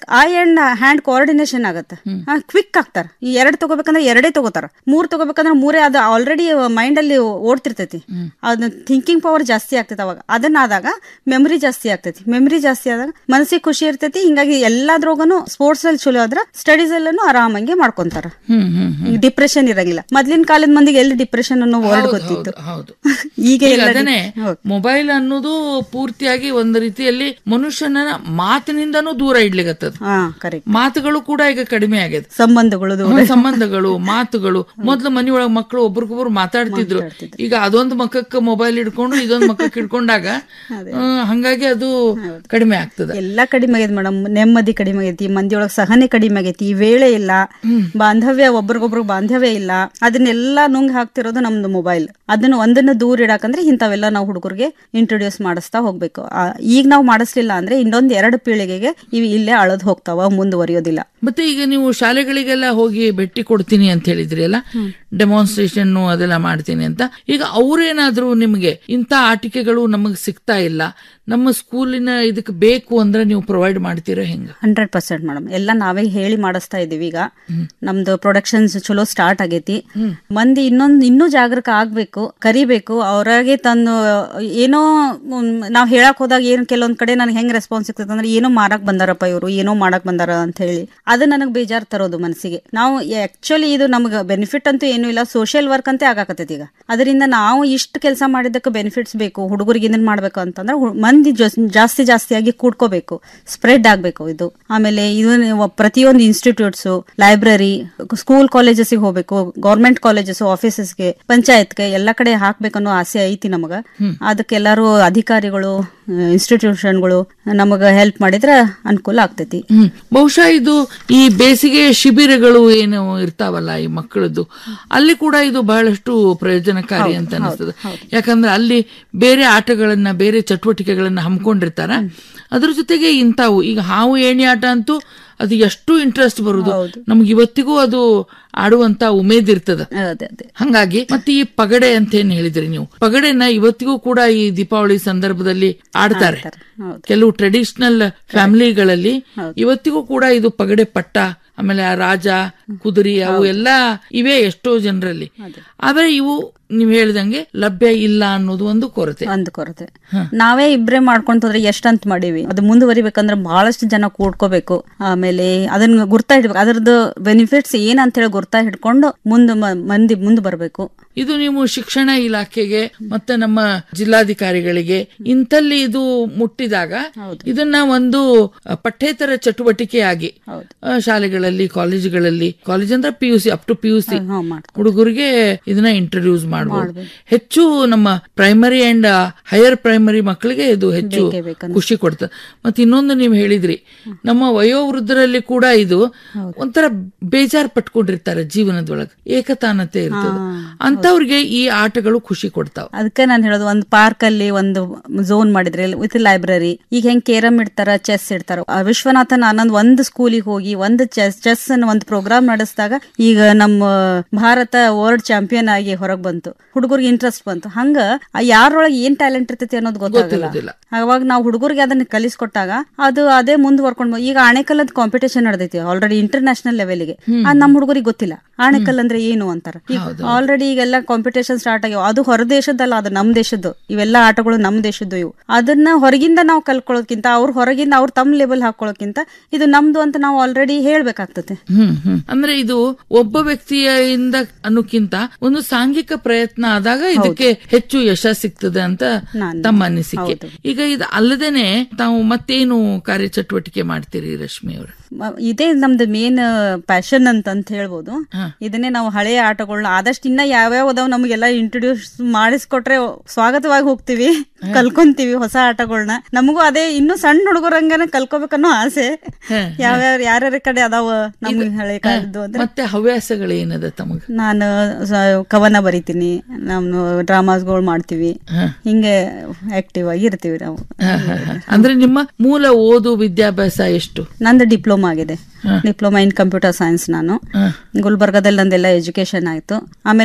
and hand coordination ಆಗತ್ತೆ ಕ್ವಿಕ್ ಆಗ್ತಾರ ಈ ಎರಡ್ ತಗೋಬೇಕಂದ್ರೆ ಎರಡೇ ತಗೋತಾರ ಮೂರ್ ತಗೋಬೇಕಂದ್ರೆ ಮೂರೇ ಅದು ಆಲ್ರೆಡಿ ಮೈಂಡ್ ಅಲ್ಲಿ ಓಡ್ತಿರ್ತೈತಿ ಅದ್ ಥಿಂಕಿಂಗ್ ಪವರ್ ಜಾಸ್ತಿ ಆಗ್ತೈತಿ ಅವಾಗ ಅದನ್ನ ಆದಾಗ ಮೆಮರಿ ಜಾಸ್ತಿ ಆಗ್ತೈತಿ ಮೆಮರಿ ಜಾಸ್ತಿ ಆದಾಗ ಮನಸ್ಸಿಗೆ ಖುಷಿ ಇರ್ತೈತಿ ಹಿಂಗಾಗಿ ಎಲ್ಲಾದ್ರೋಗನು ಸ್ಪೋರ್ಟ್ಸ್ ಅಲ್ಲಿ ಚಲೋ ಆದ್ರ ಸ್ಟಡೀಸ್ ಅಲ್ಲೂ ಆರಾಮಾಗಿ ಮಾಡ್ಕೊಂತಾರ ಹ್ಮ್ ಹ್ಮ್ ಹ್ಮ್ ಡಿಪ್ರೆಷನ್ ಇರಂಗಿಲ್ಲ ಮೊದ್ಲಿನ ಕಾಲದ ಮಂದಿಗೆ ಎಲ್ಲಿ ಡಿಪ್ರೆಷನ್ ಅನ್ನೋ ವರ್ಡ್ ಗೊತ್ತಿತ್ತು ಹೌದು ಈಗ ಈಗ ಎಲ್ಲ ಅದನ್ನೇ ಮೊಬೈಲ್ ಅನ್ನೋದು ಪೂರ್ತಿಯಾಗಿ ಒಂದು ರೀತಿಯಲ್ಲಿ ಮನುಷ್ಯನ ಮಾತಿನಿಂದನೂ ದೂರ ಇಡ್ಲಿಗತ್ತದ ಹಾ ಕರೆಕ್ಟ್ ಮಾತುಗಳು ಕೂಡ ಈಗ ಕಡಿಮೆ ಆಗ್ಯದ ಸಂಬಂಧಗಳು ದೂರ. ಹ್ಮ್, ಸಂಬಂಧಗಳು ಮಾತುಗಳು ಮೊದ್ಲು ಮನಿಯೊಳಗ ಮಕ್ಕಳು ಒಬ್ರಿಗೊಬ್ರು ಮಾತಾಡ್ತಿದ್ರು ಈಗ ಅದೊಂದು ಮಕ್ಕಕ್ಕೆ ಮೊಬೈಲ್ ಹಿಡ್ಕೊಂಡು ಇದೊಂದು ಮಕ್ಕಕ್ಕೆ ಹಿಡ್ಕೊಂಡಾಗ ಹ್ಮ್, ಹಂಗಾಗಿ ಅದು ಕಡಿಮೆ ಆಗ್ತದ ಎಲ್ಲ ಕಡಿಮೆ ಆಗೈತಿ ಮೇಡಮ್ ನೆಮ್ಮದಿ ಕಡಿಮೆ ಆಗೈತಿ ಮಂದಿಯೊಳಗ ಸಹನೆ ಕಡಿಮೆ ಆಗೈತಿ ವೇಳೆ ಇಲ್ಲ ಬಾಂಧವ್ಯ ಒಬ್ರಿಗೊಬ್ರು ಬಾಂಧವ್ಯ ಇಲ್ಲ ಅದನ್ನೆಲ್ಲ ನುಂಗ್ ಹಾಕ್ತಿರೋದು ನಮ್ದು ಮೊಬೈಲ್ ಅದನ್ನ ಒಂದನ್ನ ದೂರ ಇಡಾಕಂದ್ರೆ ಇಂಥವೆಲ್ಲ ನಾವು ಹುಡುಗರಿಗೆ ಇಂಟ್ರೊಡ್ಯೂಸ್ ಮಾಡಿಸ್ತಾ ಹೋಗ್ಬೇಕು ಆ, ಈಗ ನಾವು ಮಾಡಿಸ್ಲಿಲ್ಲ ಅಂದ್ರೆ ಇನ್ನೊಂದ್ ಎರಡು ಪೀಳಿಗೆಗೆ ಇವು ಇಲ್ಲೇ ಅಳದ್ ಹೋಗ್ತಾವ ಮುಂದುವರಿಯೋದಿಲ್ಲ ಮತ್ತೆ ಈಗ ನೀವು ಶಾಲೆಗಳಿಗೆಲ್ಲ ಹೋಗಿ ಭೇಟಿ ಕೊಡ್ತೀನಿ ಅಂತ ಹೇಳಿದ್ರಿ ಅಲ್ಲ ಡೆಮಾನ್ಸ್ಟ್ರೇಷನ್ ಅದೆಲ್ಲ ಮಾಡ್ತೀನಿ ಅಂತ ಈಗ ಅವ್ರೇನಾದ್ರೂ ನಿಮಗೆ ಇಂಥ ಆಟಿಕೆಗಳು ನಮಗೆ ಸಿಗ್ತಾ ಇಲ್ಲ ನಮ್ಮ ಸ್ಕೂಲಿನ ಇದಕ್ಕೆ ಬೇಕು ಅಂದ್ರೆ ನೀವು ಪ್ರೊವೈಡ್ ಮಾಡ್ತೀರಾ ಹೆಂಗ ಹಂಡ್ರೆಡ್ ಪರ್ಸೆಂಟ್ ಮೇಡಮ್ ಎಲ್ಲ ನಾವೇ ಹೇಳಿ ಮಾಡಿಸ್ತಾ ಇದೀವಿ ಈಗ ನಮ್ದು ಪ್ರೊಡಕ್ಷನ್ಸ್ ಚಲೋ ಸ್ಟಾರ್ಟ್ ಆಗೈತಿ ಮಂದಿ ಇನ್ನೊಂದ್ ಇನ್ನೂ ಜಾಗರೂಕ ಆಗ್ಬೇಕು ಕರಿಬೇಕು ಅವ್ರಾಗೆ ತಂದು ಏನೋ ಮ್, ನಾವ್ ಹೇಳಕ್ ಹೋದಾಗ ಏನ್ ಕೆಲವೊಂದ್ ಕಡೆ ನನಗೆ ಹೆಂಗ್ ರೆಸ್ಪಾನ್ಸ್ ಸಿಗ್ತದೆ ಅಂದ್ರೆ ಏನೋ ಮಾರಕ್ ಬಂದಾರಪ್ಪ ಇವರು ಏನೋ ಮಾಡಕ್ ಬಂದಾರ ಅಂತ ಹೇಳಿ ಅದು ನನಗೆ ಬೇಜಾರ್ ತರೋದು ಮನಸ್ಸಿಗೆ ನಾವು ಆಕ್ಚುಲಿ ಇದು ನಮ್ಗೆ ಬೆನಿಫಿಟ್ ಅಂತೂ ಏನೂ ಇಲ್ಲ ಸೋಷಿಯಲ್ ವರ್ಕ್ ಅಂತೆ ಆಗಾಕತ್ತೈತಿ ಈಗ ಅದರಿಂದ ನಾವು ಇಷ್ಟು ಕೆಲಸ ಮಾಡಿದ್ದಕ್ಕೆ ಬೆನಿಫಿಟ್ಸ್ ಬೇಕು ಹುಡುಗರಿಗೆ ಇದನ್ನ ಮಾಡ್ಬೇಕು ಅಂತಂದ್ರೆ ಹು- ಮಂದಿ ಜಸ್- ಜಾಸ್ತಿ ಜಾಸ್ತಿಯಾಗಿ ಕೂಡ್ಕೋಬೇಕು ಸ್ಪ್ರೆಡ್ ಆಗ್ಬೇಕು ಇದು ಆಮೇಲೆ ಇದು ನೀವು ಪ್ರತಿಯೊಂದು ಇನ್ಸ್ಟಿಟ್ಯೂಟ್ಸ್ ಲೈಬ್ರರಿ ಸ್ಕೂಲ್ ಕಾಲೇಜಸ್ಗೆ ಹೋಗ್ಬೇಕು ಗೌರ್ಮೆಂಟ್ ಕಾಲೇಜಸ್ ಆಫೀಸಸ್ಗೆ ಪಂಚಾಯತ್ಗೆ ಎಲ್ಲ ಕಡೆ ಹಾಕ್ಬೇಕನ್ನೋ ಆಸೆ ಐತಿ ನಮಗ ಅದಕ್ಕೆಲ್ಲರೂ ಅಧಿಕಾರಿಗಳು ಇನ್ಸ್ಟಿಟ್ಯೂಷನ್ಗಳು ನಮಗ ಹೆಲ್ಪ್ ಮಾಡಿದ್ರೆ ಅನುಕೂಲ ಆಗ್ತೈತಿ ಹ್ಮ್ ಬಹುಶಃ ಇದು ಈ ಬೇಸಿಗೆ ಶಿಬಿರಗಳು ಏನು ಇರ್ತಾವಲ್ಲ ಈ ಮಕ್ಕಳದ್ದು ಅಲ್ಲಿ ಕೂಡ ಇದು ಬಹಳಷ್ಟು ಪ್ರಯೋಜನಕಾರಿ ಅಂತ ಅನಿಸ್ತದೆ ಯಾಕಂದ್ರೆ ಅಲ್ಲಿ ಬೇರೆ ಆಟಗಳನ್ನ ಬೇರೆ ಚಟುವಟಿಕೆಗಳನ್ನ ಹಮ್ಮಿಕೊಂಡಿರ್ತಾರ ಅದ್ರ ಜೊತೆಗೆ ಇಂಥವು ಈಗ ಹಾವು ಏಣಿ ಆಟ ಅಂತೂ ಅದು ಎಷ್ಟು ಇಂಟ್ರೆಸ್ಟ್ ಬರುದು ನಮ್ಗೆ ಇವತ್ತಿಗೂ ಅದು ಆಡುವಂತ ಉಮೇದ್ ಇರ್ತದ ಅದೇ ಅದೇ ಹಂಗಾಗಿ ಮತ್ತೆ ಈ ಪಗಡೆ ಅಂತ ಏನ್ ಹೇಳಿದ್ರಿ ನೀವು ಪಗಡೆನ ಇವತ್ತಿಗೂ ಕೂಡ ಈ ದೀಪಾವಳಿ ಸಂದರ್ಭದಲ್ಲಿ ಆಡ್ತಾರೆ ಕೆಲವು ಟ್ರೆಡಿಷನಲ್ ಫ್ಯಾಮಿಲಿಗಳಲ್ಲಿ ಇವತ್ತಿಗೂ ಕೂಡ ಇದು ಪಗಡೆ ಪಟ್ಟ ಆಮೇಲೆ ಆ ರಾಜ ಕುದುರೆ ಅವು ಎಲ್ಲ ಇವೆ ಎಷ್ಟೋ ಜನರಲ್ಲಿ ಆದ್ರೆ ಇವು ನೀವ್ ಹೇಳ್ದಂಗೆ ಲಭ್ಯ ಇಲ್ಲ ಅನ್ನೋದು ಒಂದು ಕೊರತೆ ಒಂದು ಕೊರತೆ ನಾವೇ ಇಬ್ರೇ ಮಾಡ್ಕೊಂತ ಹೋದ್ರೆ ಎಷ್ಟಂತ ಮಾಡೀವಿ ಅದು ಮುಂದುವರಿಬೇಕಂದ್ರೆ ಬಹಳಷ್ಟು ಜನ ಕೂಡ್ಕೋಬೇಕು ಆಮೇಲೆ ಅದನ್ನ ಗುರ್ತಾ ಹಿಡ್ಬೇಕು ಅದರದ್ದು ಬೆನಿಫಿಟ್ಸ್ ಏನಂತ ಹೇಳಿ ಗುರ್ತಾ ಹಿಡ್ಕೊಂಡು ಮುಂದೆ ಮ- ಮಂದಿ ಮುಂದೆ ಬರಬೇಕು ಇದು ನೀವು ಶಿಕ್ಷಣ ಇಲಾಖೆಗೆ ಮತ್ತೆ ನಮ್ಮ ಜಿಲ್ಲಾಧಿಕಾರಿಗಳಿಗೆ ಇಂಥಲ್ಲಿ ಇದು ಮುಟ್ಟಿದಾಗ ಇದನ್ನ ಒಂದು ಅ, ಪಠ್ಯೇತರ ಚಟುವಟಿಕೆಯಾಗಿ ಅ, ಶಾಲೆಗಳಲ್ಲಿ ಕಾಲೇಜುಗಳಲ್ಲಿ ಕಾಲೇಜ್ ಅಂದ್ರೆ P U C up to P U C ಹುಡುಗರಿಗೆ ಇದನ್ನ ಇಂಟ್ರೊಡ್ಯೂಸ್ ಮಾಡಬಹುದು ಹೆಚ್ಚು ನಮ್ಮ ಪ್ರೈಮರಿ ಅಂಡ್ ಹೈಯರ್ ಪ್ರೈಮರಿ ಮಕ್ಕಳಿಗೆ ಇದು ಹೆಚ್ಚು ಬೇಕೇ ಬೇಕನ್ಸುತ್ತೆ. ಖುಷಿ ಕೊಡ್ತದೆ ಮತ್ತೆ ಇನ್ನೊಂದು ನೀವು ಹೇಳಿದ್ರಿ ನಮ್ಮ ವಯೋವೃದ್ಧರಲ್ಲಿ ಕೂಡ ಇದು ಒಂಥರ ಬೇಜಾರ್ ಪಟ್ಕೊಂಡಿರ್ತಾರೆ ಜೀವನದೊಳಗೆ ಏಕತಾನತೆ ಇರ್ತದೆ ಅಂತವ್ರಿಗೆ ಈ ಆಟಗಳು ಖುಷಿ ಕೊಡ್ತಾವ ಅದಕ್ಕೆ ನಾನು ಹೇಳೋದು ಒಂದು ಪಾರ್ಕ್ ಅಲ್ಲಿ ಒಂದು ಝೋನ್ ಮಾಡಿದ್ರೆ ವಿತ್ ಲೈಬ್ರರಿ ಈಗ ಹೆಂಗ್ ಕೇರಂ ಇಡ್ತಾರ ಚೆಸ್ ಇಡ್ತಾರ ಆ ವಿಶ್ವನಾಥನ್ ಆನಂದ್ ಒಂದು ಸ್ಕೂಲಿಗೆ ಹೋಗಿ ಒಂದು ಚೆಸ್ ಚೆಸ್ ಅನ್ನ ಒಂದು ಪ್ರೋಗ್ರಾಮ್ ನಡೆಸಿದಾಗ ಈಗ ನಮ್ಮ ಭಾರತ ವರ್ಲ್ಡ್ ಚಾಂಪಿಯನ್ ಆಗಿ ಹೊರಗ್ ಬಂತು ಹುಡುಗರಿಗೆ ಇಂಟ್ರೆಸ್ಟ್ ಬಂತು ಹಂಗ ಆ ಯಾರೊಳಗೆ ಏನ್ ಟ್ಯಾಲೆಂಟ್ ಇರ್ತೈತಿ ಅನ್ನೋದು ಗೊತ್ತಾಗಲ್ಲ ಗೊತ್ತಿರೋದಿಲ್ಲ. ಅವಾಗ ನಾವು ಹುಡುಗರಿಗೆ ಅದನ್ನ ಕಲಿಸ್ಕೊಟ್ಟಾಗ ಅದು ಅದೇ ಮುಂದುವರ್ಕೊಂಡ್ ಬ- ಈಗ ಆಣೆಕಲ್ಲದ ಕಾಂಪಿಟೇಷನ್ ನಡೆದೈತಿ ಆಲ್ರೆಡಿ ಇಂಟರ್ನ್ಯಾಷನಲ್ ಲೆವೆಲ್ಗೆ ಅದ್ ನಮ್ಮ ಹುಡುಗರಿಗೆ ಗೊತ್ತಿಲ್ಲ ಆಣೆಕಲ್ ಅಂದ್ರೆ ಏನು ಅಂತಾರ ಆಲ್ರೆಡಿ ಈಗೆಲ್ಲ ಕಾಂಪಿಟೇಷನ್ ಸ್ಟಾರ್ಟ್ ಆಗ್ಯಾವ ಅದು ಹೊರ ದೇಶದ್ದಲ್ಲ ಅದು ನಮ್ ದೇಶದ್ದು ಇವೆಲ್ಲ ಆಟಗಳು ನಮ್ ದೇಶದ್ದು ಇವು ಅದನ್ನ ಹೊರಗಿಂದ ನಾವು ಕಲ್ಕೊಳ್ಳೋಕ್ಕಿಂತ ಅವ್ರ ಹೊರಗಿಂದ ಅವ್ರ ತಮ್ಮ ಲೆವೆಲ್ ಹಾಕೊಳ್ಳೋಕ್ಕಿಂತ ಇದು ನಮ್ದು ಅಂತ ನಾವು ಆಲ್ರೆಡಿ ಹೇಳ್ಬೇಕಾಗ್ತದೆ ಹ್ಮ್ ಹ್ಮ್ ಅಂದ್ರೆ ಇದು ಒಬ್ಬ ವ್ಯಕ್ತಿಯಿಂದ ಅನ್ನೋಕ್ಕಿಂತ ಒಂದು ಸಾಂಘಿಕ ಪ್ರಯತ್ನ ಆದಾಗ ಇದಕ್ಕೆ ಹೆಚ್ಚು ಯಶ ಸಿಗ್ತದೆ ಅಂತ ತಮ್ಮ ಅನಿಸಿಕೆ ಈಗ ಇದು ಅಲ್ಲದೇನೆ ತಾವು ಮತ್ತೇನು ಕಾರ್ಯಚಟುವಟಿಕೆ ಮಾಡ್ತೀರಿ ರಶ್ಮಿ ಅವರು ಮ- ಇದೇ ನಮ್ದು ಮೇನ್ ಪ್ಯಾಷನ್ ಅಂತ ಅಂತ ಹೇಳ್ಬೋದು ಇದನ್ನೇ ನಾವು ಹಳೆಯ ಆಟಗಳನ್ನ ಆದಷ್ಟು ಇನ್ನ ಯಾವ್ಯಾವ ಅದಾವ ನಮಗೆಲ್ಲ ಇಂಟ್ರೊಡ್ಯೂಸ್ ಮಾಡಿಸ್ಕೊಟ್ರೆ ಸ್ವಾಗತವಾಗಿ ಹೋಗ್ತಿವಿ ಕಲ್ಕೊಂತೀವಿ ಹೊಸ ಆಟಗಳನ್ನ ನಮಗೂ ಅದೇ ಇನ್ನು ಸಣ್ಣ ಹುಡುಗರಂಗನ ಕಲ್ಕೋಬೇಕನ್ನೋ ಆಸೆ ಯಾವ್ಯಾವ ಯಾರ್ಯಾರ ಕಡೆ ಅದಾವ ನಮ್ಗೆ ಹಳೆ ಕಾಲದ್ದು ಅಂದ್ರೆ ಮತ್ತೆ ಹವ್ಯಾಸಗಳು ಏನದ ತಮಗ ನಾನು ಸ- ಕವನ ಬರಿತೀನಿ ನಾನು ಡ್ರಾಮಾಸ್ಗಳು ಮಾಡ್ತೀವಿ ಹಿಂಗೆ ಆಕ್ಟಿವ್ ಆಗಿ ಇರ್ತೀವಿ ನಾವು ಅಂದ್ರೆ ನಿಮ್ಮ ಮೂಲ ಓದು ವಿದ್ಯಾಭ್ಯಾಸ ಎಷ್ಟು ನಂದು ಡಿಪ್ಲೊಮಾ ಆಗಿದೆ ಡಿಪ್ಲೊಮಾ ಇನ್ ಕಂಪ್ಯೂಟರ್ ಸೈನ್ಸ್ ನಾನು ಗುಲ್ಬರ್ಗದಲ್ಲಿ ನಂದೆಲ್ಲ ಎಜುಕೇಶನ್ ಆಯ್ತು ಆಮೇಲೆ ಮದ್ವೆ ಆಯ್ತು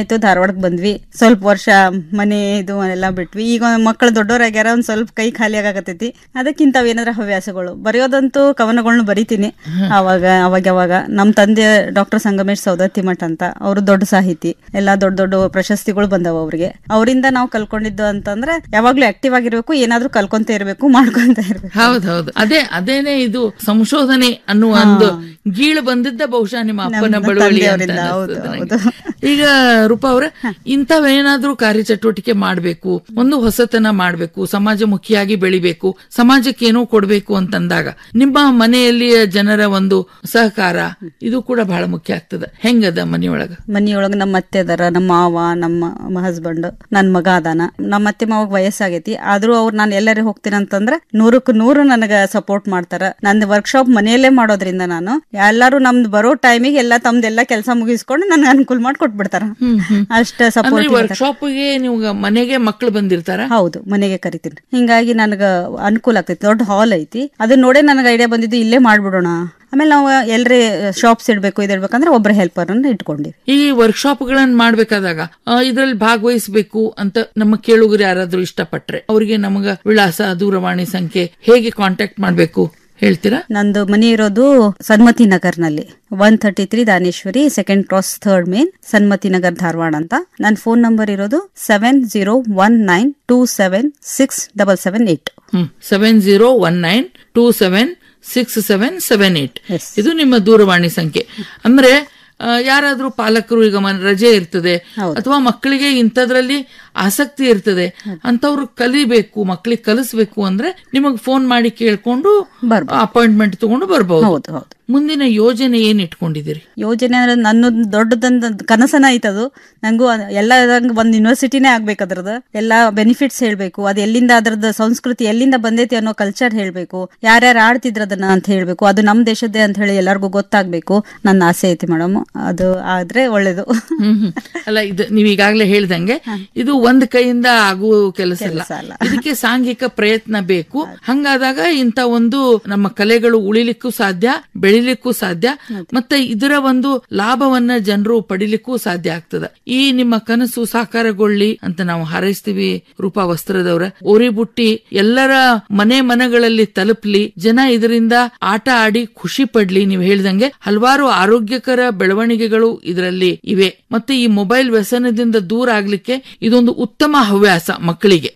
ಆಯ್ತು ಧಾರವಾಡಕ್ಕೆ ಬಂದ್ವಿ ಸ್ವಲ್ಪ ವರ್ಷ ಮನೆ ಇದು ಎಲ್ಲ ಬಿಟ್ವಿ ಈಗ ಮಕ್ಕಳು ದೊಡ್ಡವರಾಗ್ಯಾರ ಒಂದ್ ಸ್ವಲ್ಪ ಕೈ ಖಾಲಿ ಆಗಾಕತ್ತೈತಿ ಅದಕ್ಕಿಂತ ಏನಾದ್ರ ಹವ್ಯಾಸಗಳು ಬರೆಯೋದಂತೂ ಕವನಗಳನ್ನ ಬರಿತೀನಿ ಅವಾಗ ಅವಾಗ ಅವಾಗ ನಮ್ ತಂದೆ ಡಾಕ್ಟರ್ ಸಂಗಮೇಶ್ ಸೌದತ್ತಿ ಮಠ ಅಂತ ಅವರು ದೊಡ್ಡ ಸಾಹಿತಿ ಎಲ್ಲಾ ದೊಡ್ಡ ದೊಡ್ಡ ಪ್ರಶಸ್ತಿಗಳು ಬಂದವ ಅವ್ರಿಗೆ ಅವರಿಂದ ನಾವು ಕಲ್ಕೊಂಡಿದ್ದು ಅಂತಂದ್ರೆ ಯಾವಾಗ್ಲೂ ಆಕ್ಟಿವ್ ಆಗಿರ್ಬೇಕು ಏನಾದ್ರೂ ಕಲ್ಕೊಂತ ಇರ್ಬೇಕು ಮಾಡ್ಕೊಂತ ಇರ್ಬೇಕು ಹೌದೌದು ಅದೇ ಅದೇನೆ ಇದು ಸಂಶೋಧನೆ ಅನ್ನುವ ಒಂದು ಗೀಳು ಬಂದಿದ್ದ ಬಹುಶಃ ನಿಮ್ಮ ಅಪ್ಪನ ನಮ್ಮ ಬಳುವಳಿ ಅಂತ ತಂದೆಯವರಿಂದ, ಹೌದು, ಅನಿಸ್ತದೆ ನಂಗೆ. ಈಗ ರೂಪಾ ಅವ್ರ ಇಂಥವೇನಾದ್ರೂ ಕಾರ್ಯಚಟುವಟಿಕೆ ಮಾಡ್ಬೇಕು ಒಂದು ಹೊಸತನ ಮಾಡ್ಬೇಕು ಸಮಾಜಮುಖಿಯಾಗಿ ಬೆಳಿಬೇಕು ಸಮಾಜಕ್ಕೆ ಏನೋ ಕೊಡ್ಬೇಕು ಅಂತಂದಾಗ ನಿಮ್ಮ ಮನೆಯಲ್ಲಿಯ ಜನರ ಒಂದು ಸಹಕಾರ ಇದು ಕೂಡ ಬಹಳ ಮುಖ್ಯ ಆಗ್ತದೆ ಹೆಂಗದ ಮನೆಯೊಳಗ ಮನಿಯೊಳಗ ನಮ್ಮ ಅತ್ತೆ ಅದಾರ ನಮ್ಮ ಮಾವ ನಮ್ಮ ಹಸ್ಬೆಂಡ್ ನನ್ ಮಗ ಅದಾನ ನಮ್ಮ ಅತ್ತೆ ಮಾವಾಗ ವಯಸ್ಸಾಗೈತಿ ಆದ್ರೂ ಅವ್ರು ನಾನು ಎಲ್ಲರೇ ಹೋಗ್ತೀನಿ ಅಂತಂದ್ರ ನೂರಕ್ಕೆ ನೂರು ನನಗ ಸಪೋರ್ಟ್ ಮಾಡ್ತಾರ ನಂದು ವರ್ಕ್ಶಾಪ್ ಮನೆಯಲ್ಲೇ ಮಾಡೋದ್ರಿಂದ ನಾನು ಎಲ್ಲಾರು ನಮ್ದು ಬರೋ ಟೈಮಿಗೆ ಎಲ್ಲ ತಮ್ದೆಲ್ಲ ಕೆಲಸ ಮುಗಿಸ್ಕೊಂಡು ನನ್ಗೆ ಅನುಕೂಲ ಮಾಡಿ ಕೊಟ್ಬಿಡ್ತಾರ ಅಷ್ಟ ಅಂದ್ರೆ ಸಪೋರ್ಟ್ ವರ್ಕ್ಶಾಪ್ಗೆ ನೀವು ಮನೆಗೆ ಮಕ್ಕಳು ಬಂದಿರ್ತಾರ ಹೌದು ಮನೆಗೆ ಕರಿತೀನಿ ಹಿಂಗಾಗಿ ನನಗ ಅನುಕೂಲ ಆಗ್ತೈತಿ ದೊಡ್ಡ ಹಾಲ್ ಐತಿ ಅದನ್ನ ನೋಡೇ ನನಗೆ ಐಡಿಯಾ ಬಂದಿದ್ದು ಇಲ್ಲೇ ಮಾಡ್ಬಿಡೋಣ ಆಮೇಲೆ ನಾವು ಎಲ್ರೇ ಶಾಪ್ಸ್ ಇಡ್ಬೇಕು ಇದಿಡ್ಬೇಕಂದ್ರೆ ಒಬ್ಬರ ಹೆಲ್ಪರ್ ಅನ್ನ ಇಟ್ಕೊಂಡಿವಿ ಈ ವರ್ಕ್ಶಾಪ್ ಗಳನ್ನ ಮಾಡ್ಬೇಕಾದಾಗ ಇದ್ರಲ್ಲಿ ಭಾಗವಹಿಸಬೇಕು ಅಂತ ನಮ್ಮ ಕೇಳುಗರು ಯಾರಾದ್ರೂ ಇಷ್ಟಪಟ್ರೆ ಅವರಿಗೆ ನಮಗ ವಿಳಾಸ ದೂರವಾಣಿ ಸಂಖ್ಯೆ ಹೇಗೆ ಕಾಂಟ್ಯಾಕ್ಟ್ ಮಾಡ್ಬೇಕು ಹೇಳ್ತೀರಾ ನಂದು ಮನೆ ಇರೋದು ಸನ್ಮತಿ ನಗರ್ನಲ್ಲಿ one thirty three Daneshwari second cross third main Sanmati Nagar Dharwad ಅಂತ ನನ್ನ ಫೋನ್ ನಂಬರ್ ಇರೋದು seven zero one nine two seven six double seven eight hmm seven zero one nine two seven six seven seven eight ಇದು ನಿಮ್ಮ ದೂರವಾಣಿ ಸಂಖ್ಯೆ ಅಂದ್ರೆ ಆ, ಯಾರಾದ್ರೂ ಪಾಲಕರು ಈಗ ಮನ್- ರಜೆ ಇರ್ತದೆ ಅಥವಾ ಮಕ್ಕಳಿಗೆ ಇಂಥದ್ರಲ್ಲಿ ಆಸಕ್ತಿ ಇರ್ತದೆ ಅಂತವ್ರು ಕಲಿಬೇಕು ಮಕ್ಕಳಿಗೆ ಕಲಿಸ್ಬೇಕು ಅಂದ್ರೆ ನಿಮಗ್ ಫೋನ್ ಮಾಡಿ ಕೇಳ್ಕೊಂಡು ಅಪಾಯಿಂಟ್ಮೆಂಟ್ ತಗೊಂಡು ಬರ್ಬಹುದು ಹೌದು ಹೌದು ಮುಂದಿನ ಯೋಜನೆ ಏನ್ ಇಟ್ಕೊಂಡಿದ್ದೀರಿ ಯೋಜನೆ ಅಂದ್ರೆ ನನ್ನ ದೊಡ್ಡದೊಂದು ಕನಸನ ಐತದು ನಂಗೂ ಅದ್- ಎಲ್ಲ ಇದಂಗ್ ಒಂದ್ ಯೂನಿವರ್ಸಿಟಿನೇ ಆಗ್ಬೇಕು ಅದ್ರದ್ದು ಎಲ್ಲಾ ಬೆನಿಫಿಟ್ಸ್ ಹೇಳ್ಬೇಕು ಅದ್ ಎಲ್ಲಿಂದ ಅದ್ರದ್ದು ಸಂಸ್ಕೃತಿ ಎಲ್ಲಿಂದ ಬಂದೈತಿ ಅನ್ನೋ ಕಲ್ಚರ್ ಹೇಳ್ಬೇಕು ಯಾರ್ಯಾರು ಆಡ್ತಿದ್ರ ಅದನ್ನ ಅಂತ ಹೇಳ್ಬೇಕು ಅದು ನಮ್ ದೇಶದ್ದೇ ಅಂತ ಹೇಳಿ ಎಲ್ಲರಿಗೂ ಗೊತ್ತಾಗ್ಬೇಕು ನನ್ನ ಆಸೆ ಐತಿ ಮೇಡಮ್ ಅದು ಆದ್ರೆ ಒಳ್ಳೇದು ಹ್ಮ್ ಹ್ಮ್. ಅಲ್ಲ ಇದು ನೀವ್ ಈಗಾಗಲೇ ಹೇಳ್ದಂಗೆ ಇದು ಒಂದ್ ಕೈಯಿಂದ ಆಗುವ ಕೆಲಸ ಅಲ್ಲ ಇದಕ್ಕೆ ಸಾಂಘಿಕ ಪ್ರಯತ್ನ ಬೇಕು ಹಂಗಾದಾಗ ಇಂತ ಒಂದು ನಮ್ಮ ಕಲೆಗಳು ಉಳಿಲಿಕ್ಕೂ ಸಾಧ್ಯ ಬೆಳಿಲಿಕ್ಕೂ ಸಾಧ್ಯ ಮತ್ತೆ ಇದರ ಒಂದು ಲಾಭವನ್ನ ಜನರು ಪಡಿಲಿಕ್ಕೂ ಸಾಧ್ಯ ಆಗ್ತದ ಈ ನಿಮ್ಮ ಕನಸು ಸಾಕಾರಗೊಳ್ಳಿ ಅಂತ ನಾವು ಹಾರೈಸ್ತೀವಿ ರೂಪಾ ವಸ್ತ್ರದವ್ರ ಓರಿ ಬುಟ್ಟಿ ಎಲ್ಲರ ಮನೆ ಮನಗಳಲ್ಲಿ ತಲುಪ್ಲಿ ಜನ ಇದರಿಂದ ಆಟ ಆಡಿ ಖುಷಿ ಪಡ್ಲಿ ನೀವು ಹೇಳ್ದಂಗೆ ಹಲವಾರು ಆರೋಗ್ಯಕರ ಬೆಳವಣಿಗೆಗಳು ಇದರಲ್ಲಿ ಇವೆ ಮತ್ತೆ ಈ ಮೊಬೈಲ್ ವ್ಯಸನದಿಂದ ದೂರ ಆಗ್ಲಿಕ್ಕೆ ಇದೊಂದು ಉತ್ತಮ ಹವ್ಯಾಸ ಮಕ್ಕಳಿಗೆ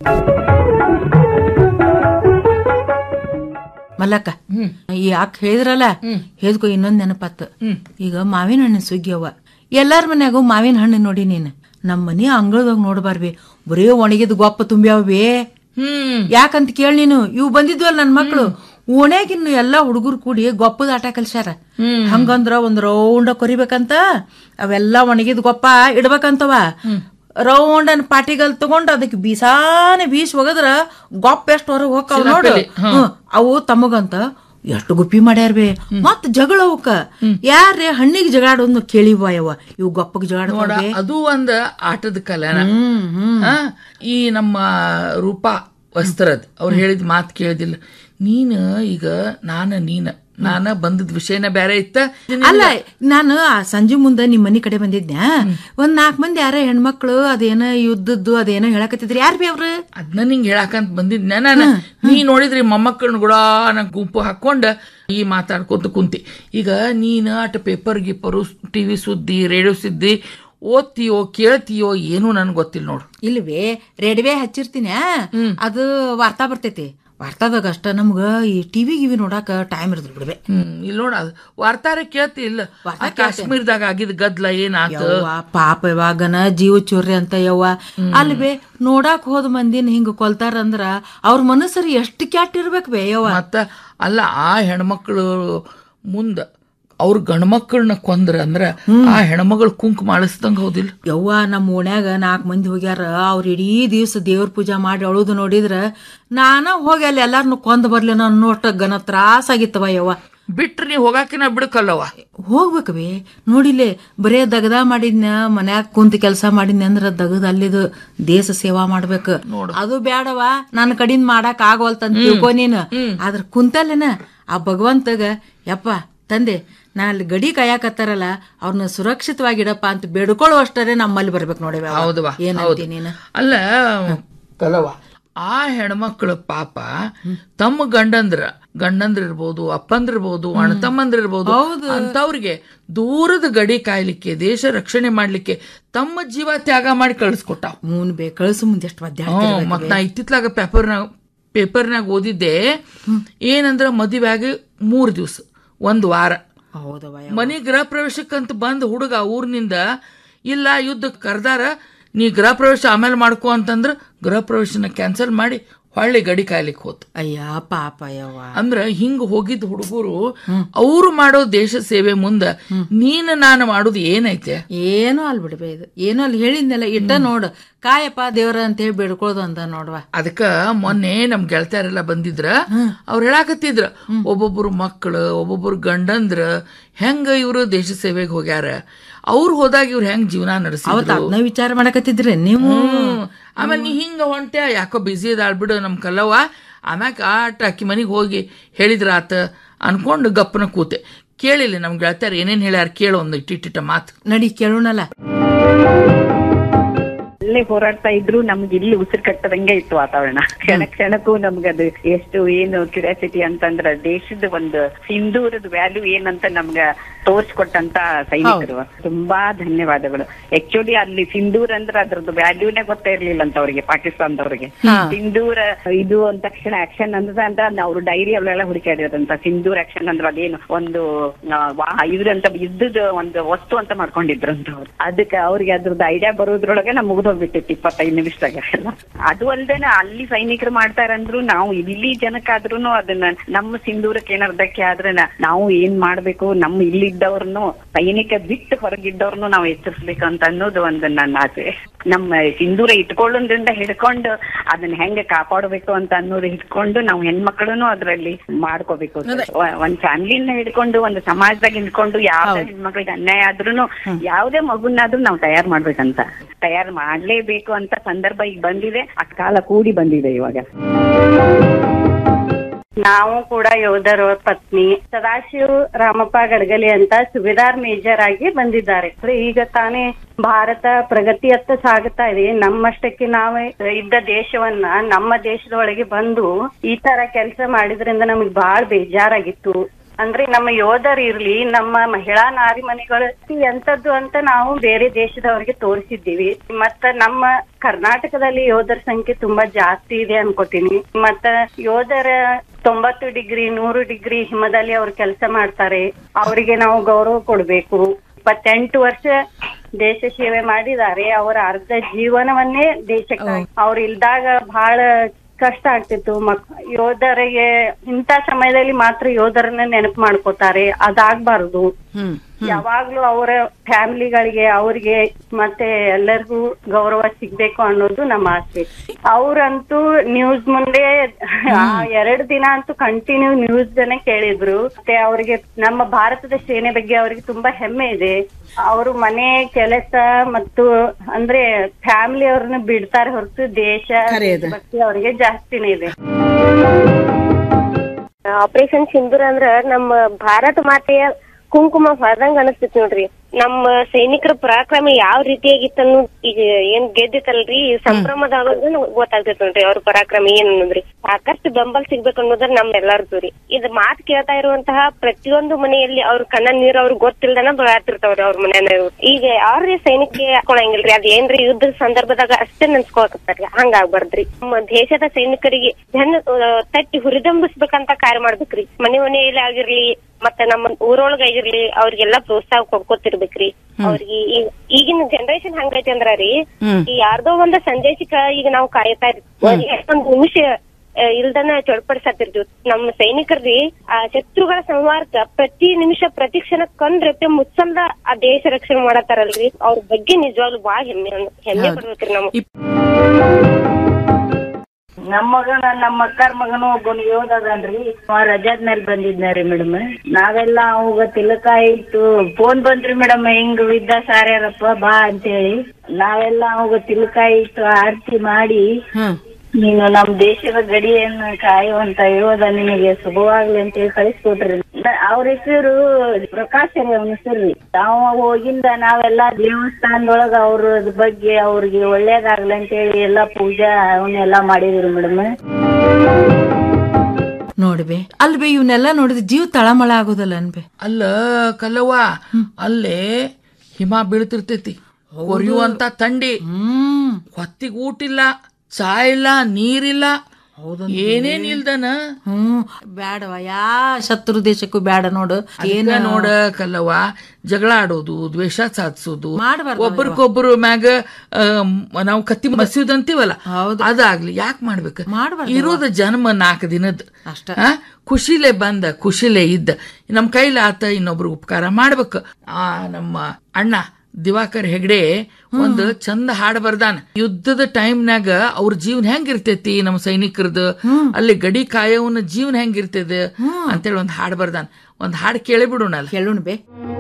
ಮಲ್ಲಕ್ಕ ಈ ಯಾಕೆ ಹೇಳಿದ್ರಲ್ಲ ಹೇಳ್ಕೊ ಇನ್ನೊಂದ್ ನೆನಪತ್ತ ಈಗ ಮಾವಿನ ಹಣ್ಣಿನ ಸುಗ್ಗಿಯವ ಎಲ್ಲಾರ ಮನ್ಯಾಗೂ ಮಾವಿನ ಹಣ್ಣು ನೋಡಿ ನೀನ್ ನಮ್ ಮನಿ ಅಂಗಳದಾಗ ನೋಡ್ಬಾರ್ಬಿ ಬರೀ ಒಣಗಿದ ಗೊಪ್ಪ ತುಂಬ್ಯಾವೇ ಯಾಕಂತ ಕೇಳಿ ನೀನು ಇವು ಬಂದಿದ್ವಲ್ಲ ನನ್ ಮಕ್ಳು ಓಣ್ಯಾಗಿನ್ನು ಎಲ್ಲಾ ಹುಡುಗರು ಕೂಡಿ ಗೊಪ್ಪದ ಆಟ ಕಲ್ಸ್ಯಾರ ಹಂಗಂದ್ರ ಒಂದ್ ರೌಂಡ ಕೊರಿಬೇಕಂತ ಅವೆಲ್ಲಾ ಒಣಗಿದ ಗೊಪ್ಪ ಇಡ್ಬೇಕಂತವ ರೌಂಡ್ ಪಾಟಿಗಲ್ ತಗೊಂಡ್ ಅದಕ್ಕೆ ಬೀಸಾನೆ ಬೀಸ್ ಒಗದ್ರ ಗೊಪ್ಪ ಎಷ್ಟು ಹೊರಗೆ ಹೋಗ್ತಾವ ನೋಡು ಸಿಲಕಲಿ, ಹ್ಮ್. ಹ್ಮ್. ಅವು ತಮಗಂತ ಎಷ್ಟು ಗುಪ್ಪಿ ಮಾಡ್ಯಾರ ಬೇ ಮತ್ ಜಗಳ ಅವಕ್ಕ ಯಾರೇ ಹಣ್ಣಿಗೆ ಜಗಾಡೋದ್ನು ಕೇಳಿವ ಯವ್ವ ಇವು ಗೊಪ್ಪಗ್ ನೋಡ ಜಗಾಡ ಅದು ಒಂದ್ ಆಟದ ಕಲೆನ ಆ, ಈ ನಮ್ಮ ರೂಪಾ ವಸ್ತ್ರದ್ ಅವ್ರು ಹೇಳಿದ ಮಾತು ಕೇಳಿದಿಲ್ಲ ನೀನ್ ಈಗ ನಾನ ನೀನ ನಾನ ಬಂದದ್ ವಿಷಯನ ಬೇರೆ ಇತ್ತ ಅಲ್ಲ ನಾನು ಆ ಸಂಜೆ ಮುಂದೆ ನಿಮ್ ಮನಿ ಕಡೆ ಬಂದಿದ್ನ್ಯಾ ಒಂದ್ ನಾಲ್ಕ್ ಮಂದಿ ಯಾರ ಹೆಣ್ಮಕ್ಳು ಅದೇನ ಯುದ್ಧದ್ದು ಅದೇನೋ ಹೇಳಕತ್ತಿದ್ರಿ ಯಾರ್ ಬಿ ಅವ್ರು ಅದನ್ನ ನಿಂಗೆ ಹೇಳಕಂತ ಬಂದಿದ್ನ ನಾನು ನೀ ನೋಡಿದ್ರಿ ಮೊಮ್ಮಕ್ಕಳನ್ನ ಕೂಡ ನಂಗೆ ಗುಂಪು ಹಾಕೊಂಡ ಈ ಮಾತಾಡ್ಕೊಂತ ಕುಂತಿ ಈಗ ನೀನು ಅಟ್ ಪೇಪರ್ ಗೀಪರು ಟಿವಿ ಸುದ್ದಿ ರೇಡಿಯೋ ಸುದ್ದಿ ಓದ್ತೀಯೋ ಕೇಳ್ತೀಯೋ ಏನೂ ನನ್ಗೆ ಗೊತ್ತಿಲ್ಲ ನೋಡು ಇಲ್ವೇ ರೇಡಿವೆ ಹಚ್ಚಿರ್ತೀನಿ ಅದು ವಾರ್ತಾ ಬರ್ತೈತಿ ವಾರ್ತಾದಾಗ ಅಷ್ಟ ನಮ್ಗ ಈ ಟಿವಿ ಗಿವಿ ನೋಡಾಕ ಟೈಮ್ ಇರೋದಿಲ್ಲ ಬಿಡ್ವೆ ಹ್ಮ್ ಇಲ್ಲಿ ನೋಡ ಅದು ವಾರ್ತಾರ ಕೇಳ್ತಿ ಇಲ್ಲ ಆ ಕಾಶ್ಮೀರದಾಗ ಆಗಿದ್ ಗದ್ಲ ಏನಾತ ಯವ್ವ ಪಾಪ ಇವಾಗನ ಜೀವ ಚೋರ್ರಿ ಅಂತ ಯವ್ವ ಅಲ್ವೇ ನೋಡಾಕ್ ಹೋದ ಮಂದಿನ ಹಿಂಗ ಕೊಲ್ತಾರಂದ್ರ ಅವ್ರ ಮನಸ್ಸರಿ ಎಷ್ಟು ಕ್ಯಾಟ್ ಇರ್ಬೇಕು ಬೇ ಯವ್ವ ಮತ್ತ ಅಲ್ಲ ಆ ಹೆಣ್ಮಕ್ಳು ಮುಂದ ಅವ್ರ ಗಂಡ್ಮಕ್ಳನ್ನ ಕೊಂದ್ರ ಅಂದ್ರ ಆ ಹೆಣ್ಮಗಳು ಕುಂಕ್ ಮಾಡಿಸ್ದಂಗ ಹೌದಿಲ್ಲ ಯವ್ವ ನಮ್ಮ ಓಣ್ಯಾಗ ನಾಲ್ಕು ಮಂದಿ ಹೋಗ್ಯಾರ ಅವ್ರ ಇಡೀ ದಿವ್ಸ ದೇವ್ರ ಪೂಜಾ ಮಾಡಿ ಅಳುದು ನೋಡಿದ್ರ ನಾನ ಹೋಗಿ ಅಲ್ಲಿ ಎಲ್ಲಾರನ್ನು ಕೊಂದ್ ಬರ್ಲೇನೋ ಅನ್ನೋಷ್ಟ ಘನ ತ್ರಾಸಾಗಿತ್ತವ ಯವ್ವ ಬಿಟ್ರಿ ನೀ ಹೋಗಾಕಿನ ಬಿಡಕಲ್ಲವ ಹೋಗ್ಬೇಕವೇ ನೋಡಿಲೆ ಬರೇ ದಗದ ಮಾಡಿದ್ನ ಮನ್ಯಾಗ ಕುಂತ ಕೆಲಸ ಮಾಡಿದ್ನ ಅಂದ್ರ ದಗದ ಅಲ್ಲಿದು ದೇಶ ಸೇವಾ ಮಾಡ್ಬೇಕು ಅದು ಬ್ಯಾಡವ ನನ್ನ ಕಡಿಂದ ಮಾಡಾಕ್ ಆಗೋಲ್ತಂತ ತಿಳ್ಕೊ ನೀನು ಆದ್ರ ಕುಂತಲ್ಲೇನ ಆ ಭಗವಂತಗ ಯಪ್ಪ ತಂದೆ ನಾ ಅಲ್ಲಿ ಗಡಿ ಕಾಯಕತ್ತಾರಲ್ಲ ಅವ್ರನ್ನ ಸುರಕ್ಷಿತವಾಗಿಡಪ್ಪ ಅಂತ ಬೇಡ್ಕೊಳ್ಳುವಷ್ಟರೇ ನಮ್ಮಲ್ಲಿ ಬರ್ಬೇಕು ನೋಡಿ ಹೌದವಾ ಏನಂತಿ ನೀನು ಅಲ್ಲ ಕಲವ ಆ ಹೆಣ್ಮಕ್ಳು ಪಾಪ ತಮ್ಮ ಗಂಡಂದ್ರ ಗಂಡಂದ್ರ ಇರ್ಬೋದು ಅಪ್ಪಂದ್ರ ಇರ್ಬೋದು ಅಣ್ಣತಮ್ಮಂದ್ರ ಇರ್ಬೋದು ಅಂತವ್ರಿಗೆ ದೂರದ ಗಡಿ ಕಾಯ್ಲಿಕ್ಕೆ ದೇಶ ರಕ್ಷಣೆ ಮಾಡ್ಲಿಕ್ಕೆ ತಮ್ಮ ಜೀವ ತ್ಯಾಗ ಮಾಡಿ ಕಳಿಸ್ಕೊಟ್ಟ ಮೂನ್ ಬೇ ಕಳ್ಸು ಮುಂದೆ ಎಷ್ಟು ಹ್ಮ್ ಮತ್ ನಾ ಇತ್ತಿತ್ಲಾಗ ಪೇಪರ್ನಾಗ ಪೇಪರ್ನಾಗ ಓದಿದ್ದೆ ಏನಂದ್ರ ಮದುವೆಯಾಗಿ ಮೂರ್ ದಿವ್ಸ ಒಂದ್ ವಾರ ಹೌದವ ಮನೆ ಗೃಹ ಪ್ರವೇಶಕ್ಕಂತ ಬಂದ್ ಹುಡುಗ ಊರಿನಿಂದ ಇಲ್ಲ ಯುದ್ಧ ಕರ್ದಾರ ನೀ ಗೃಹ ಪ್ರವೇಶ ಆಮೇಲೆ ಮಾಡ್ಕೋ ಅಂತಂದ್ರ ಗೃಹ ಪ್ರವೇಶನ ಕ್ಯಾನ್ಸಲ್ ಮಾಡಿ ಹೊಳ್ಳಿ ಗಡಿ ಕಾಯ್ಲಿಕ್ಕೆ ಹೋತ್ ಅಯ್ಯ ಪಾಪ ಯವ್ವ ಅಂದ್ರ ಹಿಂಗ್ ಹೋಗಿದ್ ಹುಡುಗರು ಅವ್ರು ಮಾಡೋ ದೇಶ ಸೇವೆ ಮುಂದ ನೀನ್ ನಾನು ಮಾಡೋದು ಏನೈತೆ ಏನೋ ಅಲ್ಲಿ ಬಿಡ್ಬೇ ಇದು ಏನೋ ಅಲ್ಲಿ ಹೇಳಿದ್ನಲ್ಲ ಇಟ್ಟ ನೋಡು ಕಾಯಪ್ಪ ದೇವ್ರ ಅಂತ ಹೇಳಿ ಬೇಡ್ಕೊಳ್ಳೋದು ಅಂತ ನೋಡ್ವಾ ಅದಕ್ಕ ಮೊನ್ನೆ ನಮ್ ಗೆಳತಿಯರೆಲ್ಲ ಬಂದಿದ್ರ ಅವ್ರು ಹೇಳಾಕತ್ತಿದ್ರ ಒಬ್ಬೊಬ್ರು ಮಕ್ಕಳು ಒಬ್ಬೊಬ್ರು ಗಂಡಂದ್ರ ಹೆಂಗ ಇವ್ರು ದೇಶ ಸೇವೆಗೆ ಹೋಗ್ಯಾರ ಅವ್ರು ಹೋದಾಗ ಇವ್ರು ಹೆಂಗ್ ಜೀವನ ಅವತ್ ನಡೆಸಿದ್ರು ಅದನ್ನ ವಿಚಾರ ಮಾಡಕತ್ತಿದ್ರಿ ನೀವು ಹ್ಮ್. ಆಮೇಲೆ ನೀ ಹಿಂಗ ಹೊಂಟೆ ಯಾಕೋ ಬಿಸಿ ಇದಾಳ್ಬಿಡು ನಮ್ ಕಲ್ಲವ್ವ ಆಮ್ಯಾಕ ಆಟ ಅಕ್ಕಿ ಮನಿಗ್ ಹೋಗಿ ಹೇಳಿದ್ರ ಆತ ಅನ್ಕೊಂಡು ಗಪ್ಪನ ಕೂತೆ ಕೇಳಿಲ್ಲ ನಮ್ ಗೆಳತಿಯರ್ ಏನೇನ್ ಹೇಳ್ಯಾರ ಕೇಳು ಒಂದು ಇಟ್ಟಿಟ್ಟ ಮಾತು ನಡಿ ಕೇಳೋಣಲ್ಲ ಅಲ್ಲೇ ಹೋರಾಡ್ತಾ ಇದ್ರು ನಮ್ಗೆ ಇಲ್ಲಿ ಉಸಿರು ಕಟ್ಟದಂಗೆ ಇತ್ತು ವಾತಾವರಣ ಕ್ಷಣ ಕ್ಷಣಕ್ಕೂ ನಮ್ಗದು ಎಷ್ಟು ಏನು ಕ್ಯೂರಿಯಾಸಿಟಿ ಅಂತಂದ್ರ ದೇಶದ ಒಂದು ಸಿಂಧೂರದ ವ್ಯಾಲ್ಯೂ ಏನಂತ ನಮ್ಗ ತೋರ್ಸ್ಕೊಟ್ಟಂತ ಸೈನಿಕರು ತುಂಬಾ ಧನ್ಯವಾದಗಳು ಆಕ್ಚುಲಿ ಅಲ್ಲಿ ಸಿಂಧೂರ್ ಅಂದ್ರೆ ಅದ್ರದ್ದು ವ್ಯಾಲ್ಯೂನೇ ಗೊತ್ತೇ ಇರ್ಲಿಲ್ಲ ಅಂತ ಅವ್ರಿಗೆ ಪಾಕಿಸ್ತಾನದವ್ರಿಗೆ ಸಿಂಧೂರ ಇದು ಅಂದ ತಕ್ಷಣ ಆಕ್ಷನ್ ಅಂದ್ರೆ ಅಂದ್ರೆ ಅವ್ರು ಡೈರಿ ಅವೆಲ್ಲ ಹುಡುಕಾಡಿರೋದಂತ ಸಿಂಧೂರ್ ಆಕ್ಷನ್ ಅಂದ್ರೆ ಅದೇನು ಒಂದು ಆ, ವಾ- ಇದ್ರಂತ ಯುದ್ಧದ ಒಂದು ವಸ್ತು ಅಂತ ಮಾಡ್ಕೊಂಡಿದ್ರಂತ ಅವ್ರು ಅದಕ್ಕೆ ಅವ್ರಿಗೆ ಅದ್ರದ್ದು ಐಡಿಯಾ ಬರೋದ್ರೊಳಗೆ ನಮ್ ಮುಗ್ದೋಗ್ಬಿಟ್ಟಿತ್ತು ಇಪ್ಪತ್ತೈದು ನಿಮಿಷದಾಗ ಅದು ಅಲ್ದೇನೆ ಅಲ್ಲಿ ಸೈನಿಕರು ಮಾಡ್ತಾರಂದ್ರು ನಾವು ಇಲ್ಲಿ ಜನಕ್ಕಾದ್ರೂ ಅದನ್ನ ನಮ್ಮ ಸಿಂಧೂರಕ್ಕೆ ಏನಾರ ಧಕ್ಕೆ ಆದ್ರೆ ನ- ನಾವು ಏನ್ ಮಾಡ್ಬೇಕು ನಮ್ಮ ಇಲ್ಲಿದ್ದವ್ರನ್ನು ಸೈನಿಕ ಬಿಟ್ಟು ಹೊರಗಿದ್ದವ್ರನ್ನು ನಾವು ಎಚ್ಚರಿಸ್ಬೇಕು ಅಂತ ಅನ್ನೋದು ಒಂದು ನನ್ನ ಆಸೆ ನಮ್ಮ ಸಿಂಧೂರ ಇಟ್ಕೊಳ್ಳೋದ್ರಿಂದ ಹಿಡ್ಕೊಂಡು ಅದನ್ನ ಹೆಂಗೆ ಕಾಪಾಡಬೇಕು ಅಂತ ಅನ್ನೋದು ಹಿಡ್ಕೊಂಡು ನಾವು ಹೆಣ್ಮಕ್ಳುನು ಅದ್ರಲ್ಲಿ ಮಾಡ್ಕೋಬೇಕು ಒ- ಒಂದ್ ಫ್ಯಾಮಿಲಿನ ಹಿಡ್ಕೊಂಡು ಒಂದು ಸಮಾಜದಾಗ ಹಿಡ್ಕೊಂಡು ಯಾವ್ದೇ ಹೆಣ್ಮಕ್ಳಿಗೆ ಅನ್ಯಾಯ ಆದ್ರೂನು ಯಾವ್ದೇ ಮಗುನಾದ್ರೂ ನಾವು ತಯಾರು ಮಾಡ್ಬೇಕಂತ ತಯಾರು ಮಾಡ್ಲೇಬೇಕು ಅಂತ ಸಂದರ್ಭ ಈಗ ಬಂದಿದೆ ಆ ಕಾಲ ಕೂಡಿ ಬಂದಿದೆ ಇವಾಗ ನಾವು ಕೂಡ ಯೋಧರ ಪತ್ನಿ ಸದಾಶಿವ್ ರಾಮಪ್ಪ ಗಡ್ಗಲಿ ಅಂತ ಸುಬೇದಾರ್ ಮೇಜರ್ ಆಗಿ ಬಂದಿದ್ದಾರೆ ಅಂದ್ರೆ ಈಗ ತಾನೇ ಭಾರತ ಪ್ರಗತಿಯತ್ತ ಸಾಗುತ್ತಾ ಇದೆ ನಮ್ಮಷ್ಟಕ್ಕೆ ನಾವೇ ಇದ್ದ ದೇಶವನ್ನ ನಮ್ಮ ದೇಶದೊಳಗೆ ಬಂದು ಈ ತರ ಕೆಲಸ ಮಾಡಿದ್ರಿಂದ ನಮಗ್ ಬಾಳ್ ಬೇಜಾರಾಗಿತ್ತು ಅಂದ್ರೆ ನಮ್ಮ ಯೋಧರು ಇರ್ಲಿ ನಮ್ಮ ಮಹಿಳಾ ನಾರಿಮಣಿಗಳು ಎಂತದ್ದು ಅಂತ ನಾವು ಬೇರೆ ದೇಶದವರಿಗೆ ತೋರಿಸಿದ್ದೀವಿ ಮತ್ತ ನಮ್ಮ ಕರ್ನಾಟಕದಲ್ಲಿ ಯೋಧರ ಸಂಖ್ಯೆ ತುಂಬಾ ಜಾಸ್ತಿ ಇದೆ ಅನ್ಕೋತೀನಿ ಮತ್ತ ಯೋಧರ ತೊಂಬತ್ತು ಡಿಗ್ರಿ ನೂರು ಡಿಗ್ರಿ ಹಿಮದಲ್ಲಿ ಅವ್ರು ಕೆಲಸ ಮಾಡ್ತಾರೆ ಅವರಿಗೆ ನಾವು ಗೌರವ ಕೊಡ್ಬೇಕು ಇಪ್ಪತ್ತೆಂಟು ವರ್ಷ ದೇಶ ಸೇವೆ ಮಾಡಿದ್ದಾರೆ ಅವರ ಅರ್ಧ ಜೀವನವನ್ನೇ ದೇಶಕ್ಕಾಗಿ ಅವ್ರು ಇಲ್ದಾಗ ಬಹಳ ಕಷ್ಟ ಆಗ್ತಿತ್ತು ಮಕ್ ಯೋಧರಿಗೆ ಇಂಥ ಸಮಯದಲ್ಲಿ ಮಾತ್ರ ಯೋಧರನ್ನ ನೆನಪು ಮಾಡ್ಕೋತಾರೆ ಅದಾಗ್ಬಾರ್ದು ಯಾವಾಗ್ಲೂ ಅವರ ಫ್ಯಾಮಿಲಿಗಳಿಗೆ ಅವ್ರಿಗೆ ಮತ್ತೆ ಎಲ್ಲರಿಗೂ ಗೌರವ ಸಿಗ್ಬೇಕು ಅನ್ನೋದು ನಮ್ಮ ಆಸೆ ಅವ್ರಂತೂ ನ್ಯೂಸ್ ಮುಂದೆ ಆ ಎರಡು ದಿನ ಅಂತೂ ಕಂಟಿನ್ಯೂ ನ್ಯೂಸ್ ಜನ ಕೇಳಿದ್ರು ಮತ್ತೆ ಅವ್ರಿಗೆ ನಮ್ಮ ಭಾರತದ ಸೇನೆ ಬಗ್ಗೆ ಅವ್ರಿಗೆ ತುಂಬಾ ಹೆಮ್ಮೆ ಇದೆ ಅವರು ಮನೆ ಕೆಲಸ ಮತ್ತು ಅಂದ್ರೆ ಫ್ಯಾಮಿಲಿ ಅವ್ರನ್ನ ಬಿಡ್ತಾರೆ ಹೊರತು ದೇಶ ಭಕ್ತಿ ಅವ್ರಿಗೆ ಜಾಸ್ತಿನೇ ಇದೆ ಆಪರೇಷನ್ ಸಿಂಧೂರ್ ಅಂದ್ರ ನಮ್ಮ ಭಾರತ ಮಾತೆಯ ಕುಂಕುಮ ಹೊರದಂಗ ಅನಸ್ತಿತ್ ನೋಡ್ರಿ ನಮ್ಮ ಸೈನಿಕರ ಪರಾಕ್ರಮ ಯಾವ ರೀತಿಯಾಗಿತ್ತು ಅನ್ನೋದು ಈಗ ಏನ್ ಗೆದ್ದಿತ್ತಲ್ರಿ ಈ ಸಂಭ್ರಮದಾಗ ಗೊತ್ತಾಗ್ತೈತಿ ನೋಡ್ರಿ ಅವ್ರ ಪರಾಕ್ರಮ ಏನ್ ಅನ್ನೋದ್ರಿ ಸಾಕಷ್ಟು ಬೆಂಬಲ ಸಿಗ್ಬೇಕು ಅನ್ನೋದ್ರ ನಮ್ ಎಲ್ಲಾರ್ದು ರೀ ಇದು ಮಾತ್ ಕೇಳ್ತಾ ಇರುವಂತಹ ಪ್ರತಿಯೊಂದು ಮನೆಯಲ್ಲಿ ಅವ್ರ ಕಣ್ಣ ನೀರ್ ಅವ್ರಿಗೆ ಗೊತ್ತಿಲ್ದನ ಬೆಳತಿರ್ತಾವ್ರಿ ಅವ್ರ ಮನೆಯವ್ರು ಈಗ ಯಾರ್ರಿ ಸೈನಿಕ ಹಾಕೊಳಂಗಿಲ್ರಿ ಅದ್ ಏನ್ರಿ ಯುದ್ಧದ ಸಂದರ್ಭದಾಗ ಅಷ್ಟೇ ನೆನ್ಸ್ಕೊಳಕತ್ತಾರ್ರಿ ಹಂಗಾಗ್ಬಾರ್ದ್ರಿ ನಮ್ಮ ದೇಶದ ಸೈನಿಕರಿಗೆ ಬೆನ್ನು ಆ, ತಟ್ಟಿ ಹುರಿದಂಬಿಸ್ಬೇಕಂತ ಕಾರ್ಯ ಮಾಡ್ಬೇಕ್ರಿ ಮನೆ ಮನೆಯಲ್ಲಿ ಆಗಿರ್ಲಿ ಮತ್ತೆ ನಮ್ಮ ಊರೊಳಗ ಆಗಿರ್ಲಿ ಅವ್ರಿಗೆಲ್ಲಾ ಪ್ರೋತ್ಸಾಹ ಕೊಡ್ಕೋತಿರ್ಬೇಕ್ರಿ ಅವ್ರಿಗೆ ಈ- ಈಗಿನ ಜನರೇಷನ್ ಹಂಗೈತಿ ಅಂದ್ರ ರೀ ಈ ಯಾರ್ದೋ ಒಂದ್ ಸಂದೇಶಕ್ಕ ಈಗ ನಾವು ಕಾಯ್ತಾ ಇರ್ತೀವಿ ಒಂದ್ ನಿಮಿಷ ಆ, ಇಲ್ದನ ಚೊಡ್ಪಡಿಸತ್ತಿರ್ತೀವಿ ನಮ್ಮ ಸೈನಿಕರ್ರಿ ಆ ಶತ್ರುಗಳ ಸಂಹಾರಕ್ಕ ಪ್ರತಿ ನಿಮಿಷ ಪ್ರತಿ ಕ್ಷಣ ಕಣ್ ರೆಪ್ಪೆ ಮುಚ್ಚಲ್ದ ಆ ದೇಶ ರಕ್ಷಣೆ ಮಾಡತ್ತಾರಲ್ರಿ ಅವ್ರ ಬಗ್ಗೆ ನಿಜವಾಗ್ಲೂ ಬಾಳ ಹೆಮ್ಮೆ ಅನ್- ಹೆಮ್ಮೆ ಪಡ್ಬೇಕ್ರಿ ನಾವು ನಮ್ಮ ಮಗನ ನಮ್ಮ ಅಕ್ಕಾರ ಮಗನು ಒಬ್ಬನು ಯೋಧ ಅದನ್ರಿ ಅವ ರಜಾದ್ ಮೇಲೆ ಬಂದಿದ್ನಾರಿ ಮೇಡಮ್ ನಾವೆಲ್ಲ ಅವಾಗ ತಿಲಕ ಇಟ್ಟು ಫೋನ್ ಬಂದ್ರಿ ಮೇಡಮ್ ಹಿಂಗ್ ವಿದ್ಯಾ ಸಾರ್ಯಾರಪ್ಪ ಬಾ ಅಂತೇಳಿ ನಾವೆಲ್ಲ ಅವಾಗ ತಿಲಕ ಇಟ್ಟು ಆರತಿ ಮಾಡಿ ನೀನು ನಮ್ ದೇಶದ ಗಡಿಯನ್ನು ಕಾಯುವಂತ ಯೋಧ ನಿನಗೆ ಶುಭವಾಗ್ಲಿ ಅಂತ ಹೇಳಿ ಕಳಿಸ್ಕೊಟ್ರಿ ನ- ಅವ್ರ ಹೆಸರು ಪ್ರಕಾಶ್ ರೀ ಅವನ ಹೆಸರು ನಾವು ಹೋಗಿಂದ ನಾವೆಲ್ಲಾ ದೇವಸ್ಥಾನದೊಳಗ ಅವ್ರ ಬಗ್ಗೆ ಅವ್ರಿಗೆ ಒಳ್ಳೇದಾಗ್ಲಿ ಅಂತ ಹೇಳಿ ಎಲ್ಲಾ ಪೂಜಾ ಅವನ್ನೆಲ್ಲಾ ಮಾಡಿದ್ರಿ ಮೇಡಮ್ ನೋಡ್ಬೆ ಅಲ್ಬೆ ಇವನ್ನೆಲ್ಲ ನೋಡಿದ್ರೆ ಜೀವ ತಳಮಳ ಆಗೋದಲ್ಲ ಅನ್ಬೆ ಅಲ್ಲ ಕಲ್ಲವ್ವ ಅಲ್ಲೇ ಹಿಮ ಬೀಳ್ತಿರ್ತೈತಿ ಕೊರಿಯುವಂತ ಥಂಡಿ ಹೊತ್ತಿಗೆ ಊಟ ಇಲ್ಲ ಚಾ ಇಲ್ಲ ನೀರಿಲ್ಲ ಏನೇನ್ ಇಲ್ದನ ಹ್ಮ್ ಬ್ಯಾಡವ ಯಾ ಶತ್ರು ದೇಶಕ್ಕೂ ಬ್ಯಾಡ ನೋಡು ಏನ ನೋಡ ಕಲ್ಲವ್ವ ಜಗಳ ಆಡೋದು ದ್ವೇಷ ಸಾಧಿಸೋದು ಮಾಡ್ಬಾರ್ದು ಒಬ್ರಿಗೊಬ್ರು ಮ್ಯಾಗ ಆ, ಮ್- ನಾವು ಕತ್ತಿ ಮಸಿಯೋದಂತೀವಲ್ಲ ಅದಾಗ್ಲಿ ಯಾಕೆ ಮಾಡ್ಬೇಕು ಇರೋದ ಜನ್ಮ ನಾಲ್ಕು ದಿನದ ಆ, ಖುಷಿಲೇ ಬಂದ ಖುಷಿಲೇ ಇದ್ದ ನಮ್ ಕೈಲ ಆತ ಇನ್ನೊಬ್ರು ಉಪಕಾರ ಮಾಡ್ಬೇಕು ಆ ನಮ್ಮ ಅಣ್ಣ ದಿವಾಕರ್ ಹೆಗ್ಡೆ ಒಂದು ಚಂದ ಹಾಡ್ ಬರ್ದಾನ ಯುದ್ಧದ ಟೈಮ್ನಾಗ ಅವ್ರ ಜೀವನ ಹೆಂಗಿರ್ತೈತಿ ನಮ್ಮ ಸೈನಿಕರದು ಅಲ್ಲಿ ಗಡಿ ಕಾಯೋವನ ಜೀವನ ಹೆಂಗಿರ್ತದ ಅಂತೇಳಿ ಒಂದ್ ಹಾಡ್ ಬರ್ದಾನ ಒಂದ್ ಹಾಡ್ ಕೇಳಿಬಿಡೋಣಲ್ಲ ಕೇಳೋಣ ಬೇ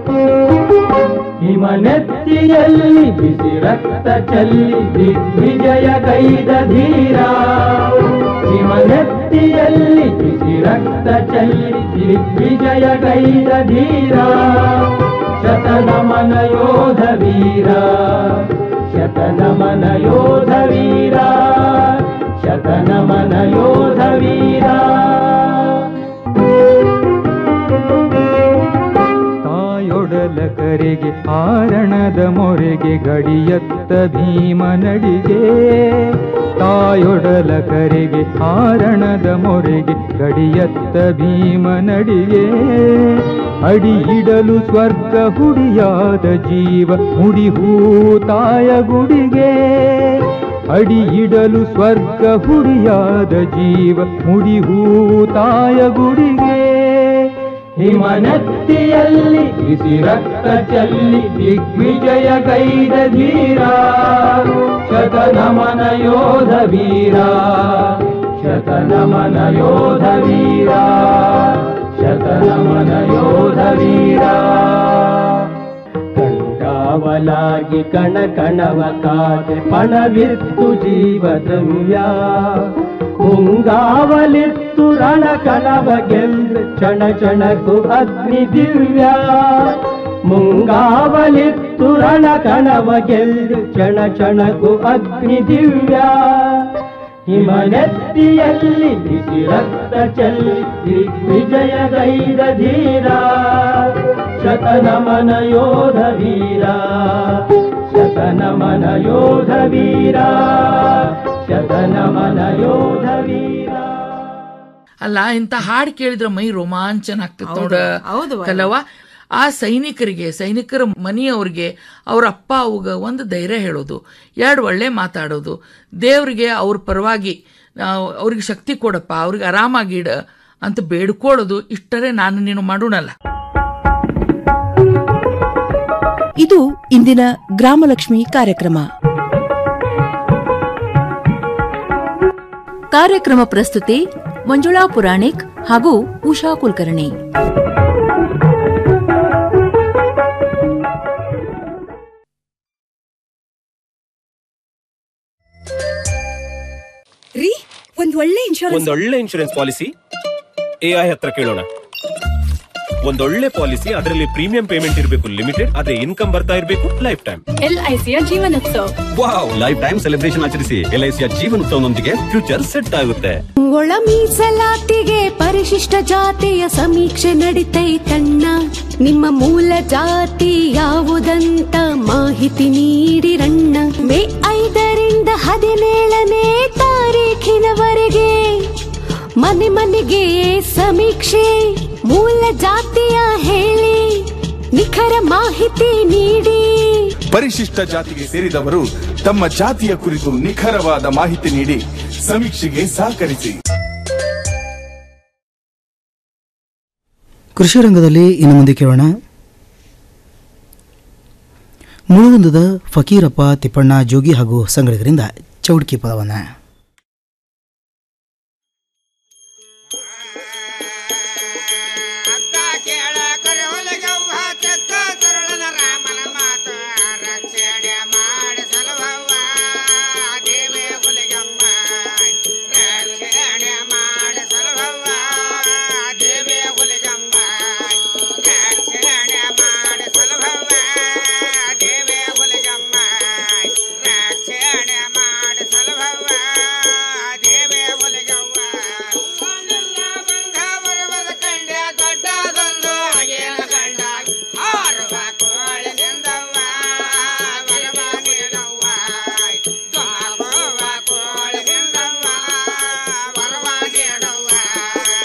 ಹಿಮನೆತ್ತಿಯಲ್ಲಿ ಬಿಸಿ ರಕ್ತ ಚೆಲ್ಲಿ ದಿಗ್ವಿಜಯ ಕೈದ ಧೀರ ಹಿಮನೆತ್ತಿಯಲ್ಲಿ ಬಿಸಿ ರಕ್ತ ಚೆಲ್ಲಿ ದಿಗ್ವಿಜಯ ಕೈದ ಧೀರ ಶತನಮನ ಯೋಧ ವೀರ ಶತನಮನ ಯೋಧ ವೀರ ಶತನಮನ ಯೋಧ ವೀರ ತಾಯೊಡಲ ಕರೆಗೆ ಆರಣದ ಮೊರೆಗೆ ಗಡಿಯತ್ತ ಭೀಮ ನಡಿಗೆ ತಾಯೊಡಲ ಕರೆಗೆ ಆರಣದ ಮೊರೆಗೆ ಗಡಿಯತ್ತ ಭೀಮ ನಡಿಗೆ ಅಡಿ ಇಡಲು ಸ್ವರ್ಗ ಹುಡಿಯಾದ ಜೀವ ಮುಡಿಹೂ ತಾಯ ಗುಡಿಗೆ ಅಡಿ ಇಡಲು ಸ್ವರ್ಗ ಹುಡಿಯಾದ ಜೀವ ಮುಡಿಹೂ ತಾಯ ಗುಡಿಗೆ ಹಿಮನತ್ತಿಯಲ್ಲಿ ಬಿಸಿ ರಕ್ತ ಚೆಲ್ಲಿ ದಿಗ್ವಿಜಯ ಗೈದ ಧೀರ ಶತನಮನ ಯೋಧ ವೀರ ಶತನಮನ ಯೋಧ ವೀರ ಶತನಮನ ಯೋಧ ವೀರ ಕಣ್ಗಾವಲಾಗಿ ಕಣ ಕಣವ ಕಾದೆ ಪಣವಿತ್ತು ಜೀವ ದ್ರವ್ಯ ಮುಂಗಾವಲಿತ್ತು ರಣ ಕಣವ ಗೆಲ್ದು ಚಣ ಚಣಕು ಅಗ್ನಿ ದಿವ್ಯ ಮುಂಗಾವಲಿತ್ತು ರಣ ಕಣವ ಗೆಲ್ದು ಚಣ ಚಣಕು ಅಗ್ನಿ ದಿವ್ಯ ಹಿಮನೆತ್ತಿಯಲ್ಲಿ ಬಿಸಿ ರಕ್ತ ಚೆಲ್ಲಿ ದಿಗ್ವಿಜಯ ಗೈದ ಧೀರ ಶತನಮನ ಯೋಧ ವೀರ ಶತನಮನ ಯೋಧ ವೀರ ಶತನಮನ ಯೋಧ ವೀರ ಅಲ್ಲ ಇಂತ ಹಾಡ್ ಕೇಳಿದ್ರ ಮೈ ರೋಮಾಂಚನ ಆಗ್ತೈತ್ ನೋಡ ಹೌದು ಕಲವ ಆ ಸೈನಿಕರಿಗೆ ಸೈನಿಕರ ಮನೆಯವ್ರಿಗೆ ಅವ್ರ ಅಪ್ಪ ಅವ್ಗ ಒಂದು ಧೈರ್ಯ ಹೇಳೋದು ಎರಡು ಒಳ್ಳೆ ಮಾತಾಡೋದು ದೇವ್ರಿಗೆ ಅವ್ರ ಪರವಾಗಿ ನಾವು ಅವ್ರಿಗೆ ಶಕ್ತಿ ಕೊಡಪ್ಪ ಅವ್ರಿಗೆ ಆರಾಮಾಗಿಡ ಅಂತ ಬೇಡ್ಕೊಳ್ಳೋದು ಇಷ್ಟರೇ ನಾನು ನೀನು ಮಾಡೋಣಲ್ಲ ಇದು ಇಂದಿನ ಗ್ರಾಮಲಕ್ಷ್ಮಿ ಕಾರ್ಯಕ್ರಮ ಕಾರ್ಯಕ್ರಮ ಪ್ರಸ್ತುತಿ ಮಂಜುಳಾ ಪುರಾಣಿಕ್ ಹಾಗೂ ಉಷಾ ಕುಲಕರ್ಣಿ ರೀ ಒಂದ್ ಒಳ್ಳೆ ಇನ್ಶೂರೆನ್ಸ್ ಒಂದೊಳ್ಳೆ ಇನ್ಶೂರೆನ್ಸ್ ಪಾಲಿಸಿ ಎಐ ಹತ್ರ ಕೇಳೋಣ ಒಂದೊಳ್ಳೆ ಪಾಲಿಸಿ ಅದರಲ್ಲಿ ಪ್ರೀಮಿಯಂ ಪೇಮೆಂಟ್ ಇರಬೇಕು ಲಿಮಿಟೆಡ್ ಆದ್ರೆ ಇನ್ಕಮ್ ಬರ್ತಾ ಇರಬೇಕು ಲೈಫ್ ಟೈಮ್ ಎಲ್ಐಸಿಯ Jeevanotsav wow lifetime celebration ಆಚರಿಸಿ ಎಲ್ಐಸಿಯ ಜೀವನೋತ್ಸವನೊಂದಿಗೆ ಫ್ಯೂಚರ್ ಸೆಟ್ ಆಗುತ್ತೆ ಒಳ ಮೀಸಲಾತಿಗೆ ಪರಿಶಿಷ್ಟ ಜಾತಿಯ ಸಮೀಕ್ಷೆ ನಡಿತೈತಣ್ಣ ನಿಮ್ಮ ಮೂಲ ಜಾತಿ ಯಾವುದಂತ ಮಾಹಿತಿ ನೀಡಿರಣ್ಣ ಮೇ ಐದರಿಂದ ಹದಿನೇಳನೇ ತಾರೀಖಿನವರೆಗೆ ಮನೆ ಮನೆಗೆ ಸಮೀಕ್ಷೆ ಮೂಲ ಜಾತಿಯ ಹೇಳಿ ನಿಖರ ಮಾಹಿತಿ ನೀಡಿ ಪರಿಶಿಷ್ಟ ಜಾತಿಗೆ ಸೇರಿದವರು ತಮ್ಮ ಜಾತಿಯ ಕುರಿತು ನಿಖರವಾದ ಮಾಹಿತಿ ನೀಡಿ ಸಮೀಕ್ಷೆಗೆ ಸಹಕರಿಸಿ ಕೃಷಿ ರಂಗದಲ್ಲಿ ಇನ್ನು ಮುಂದೆ ಕೇಳೋಣ ಮುಳುಗುಂದದ ಫಕೀರಪ್ಪ ತಿಪ್ಪಣ್ಣ ಜೋಗಿ ಹಾಗೂ ಸಂಗಡಿಗರಿಂದ ಚೌಡ್ಕಿ ಪದವನ್ನು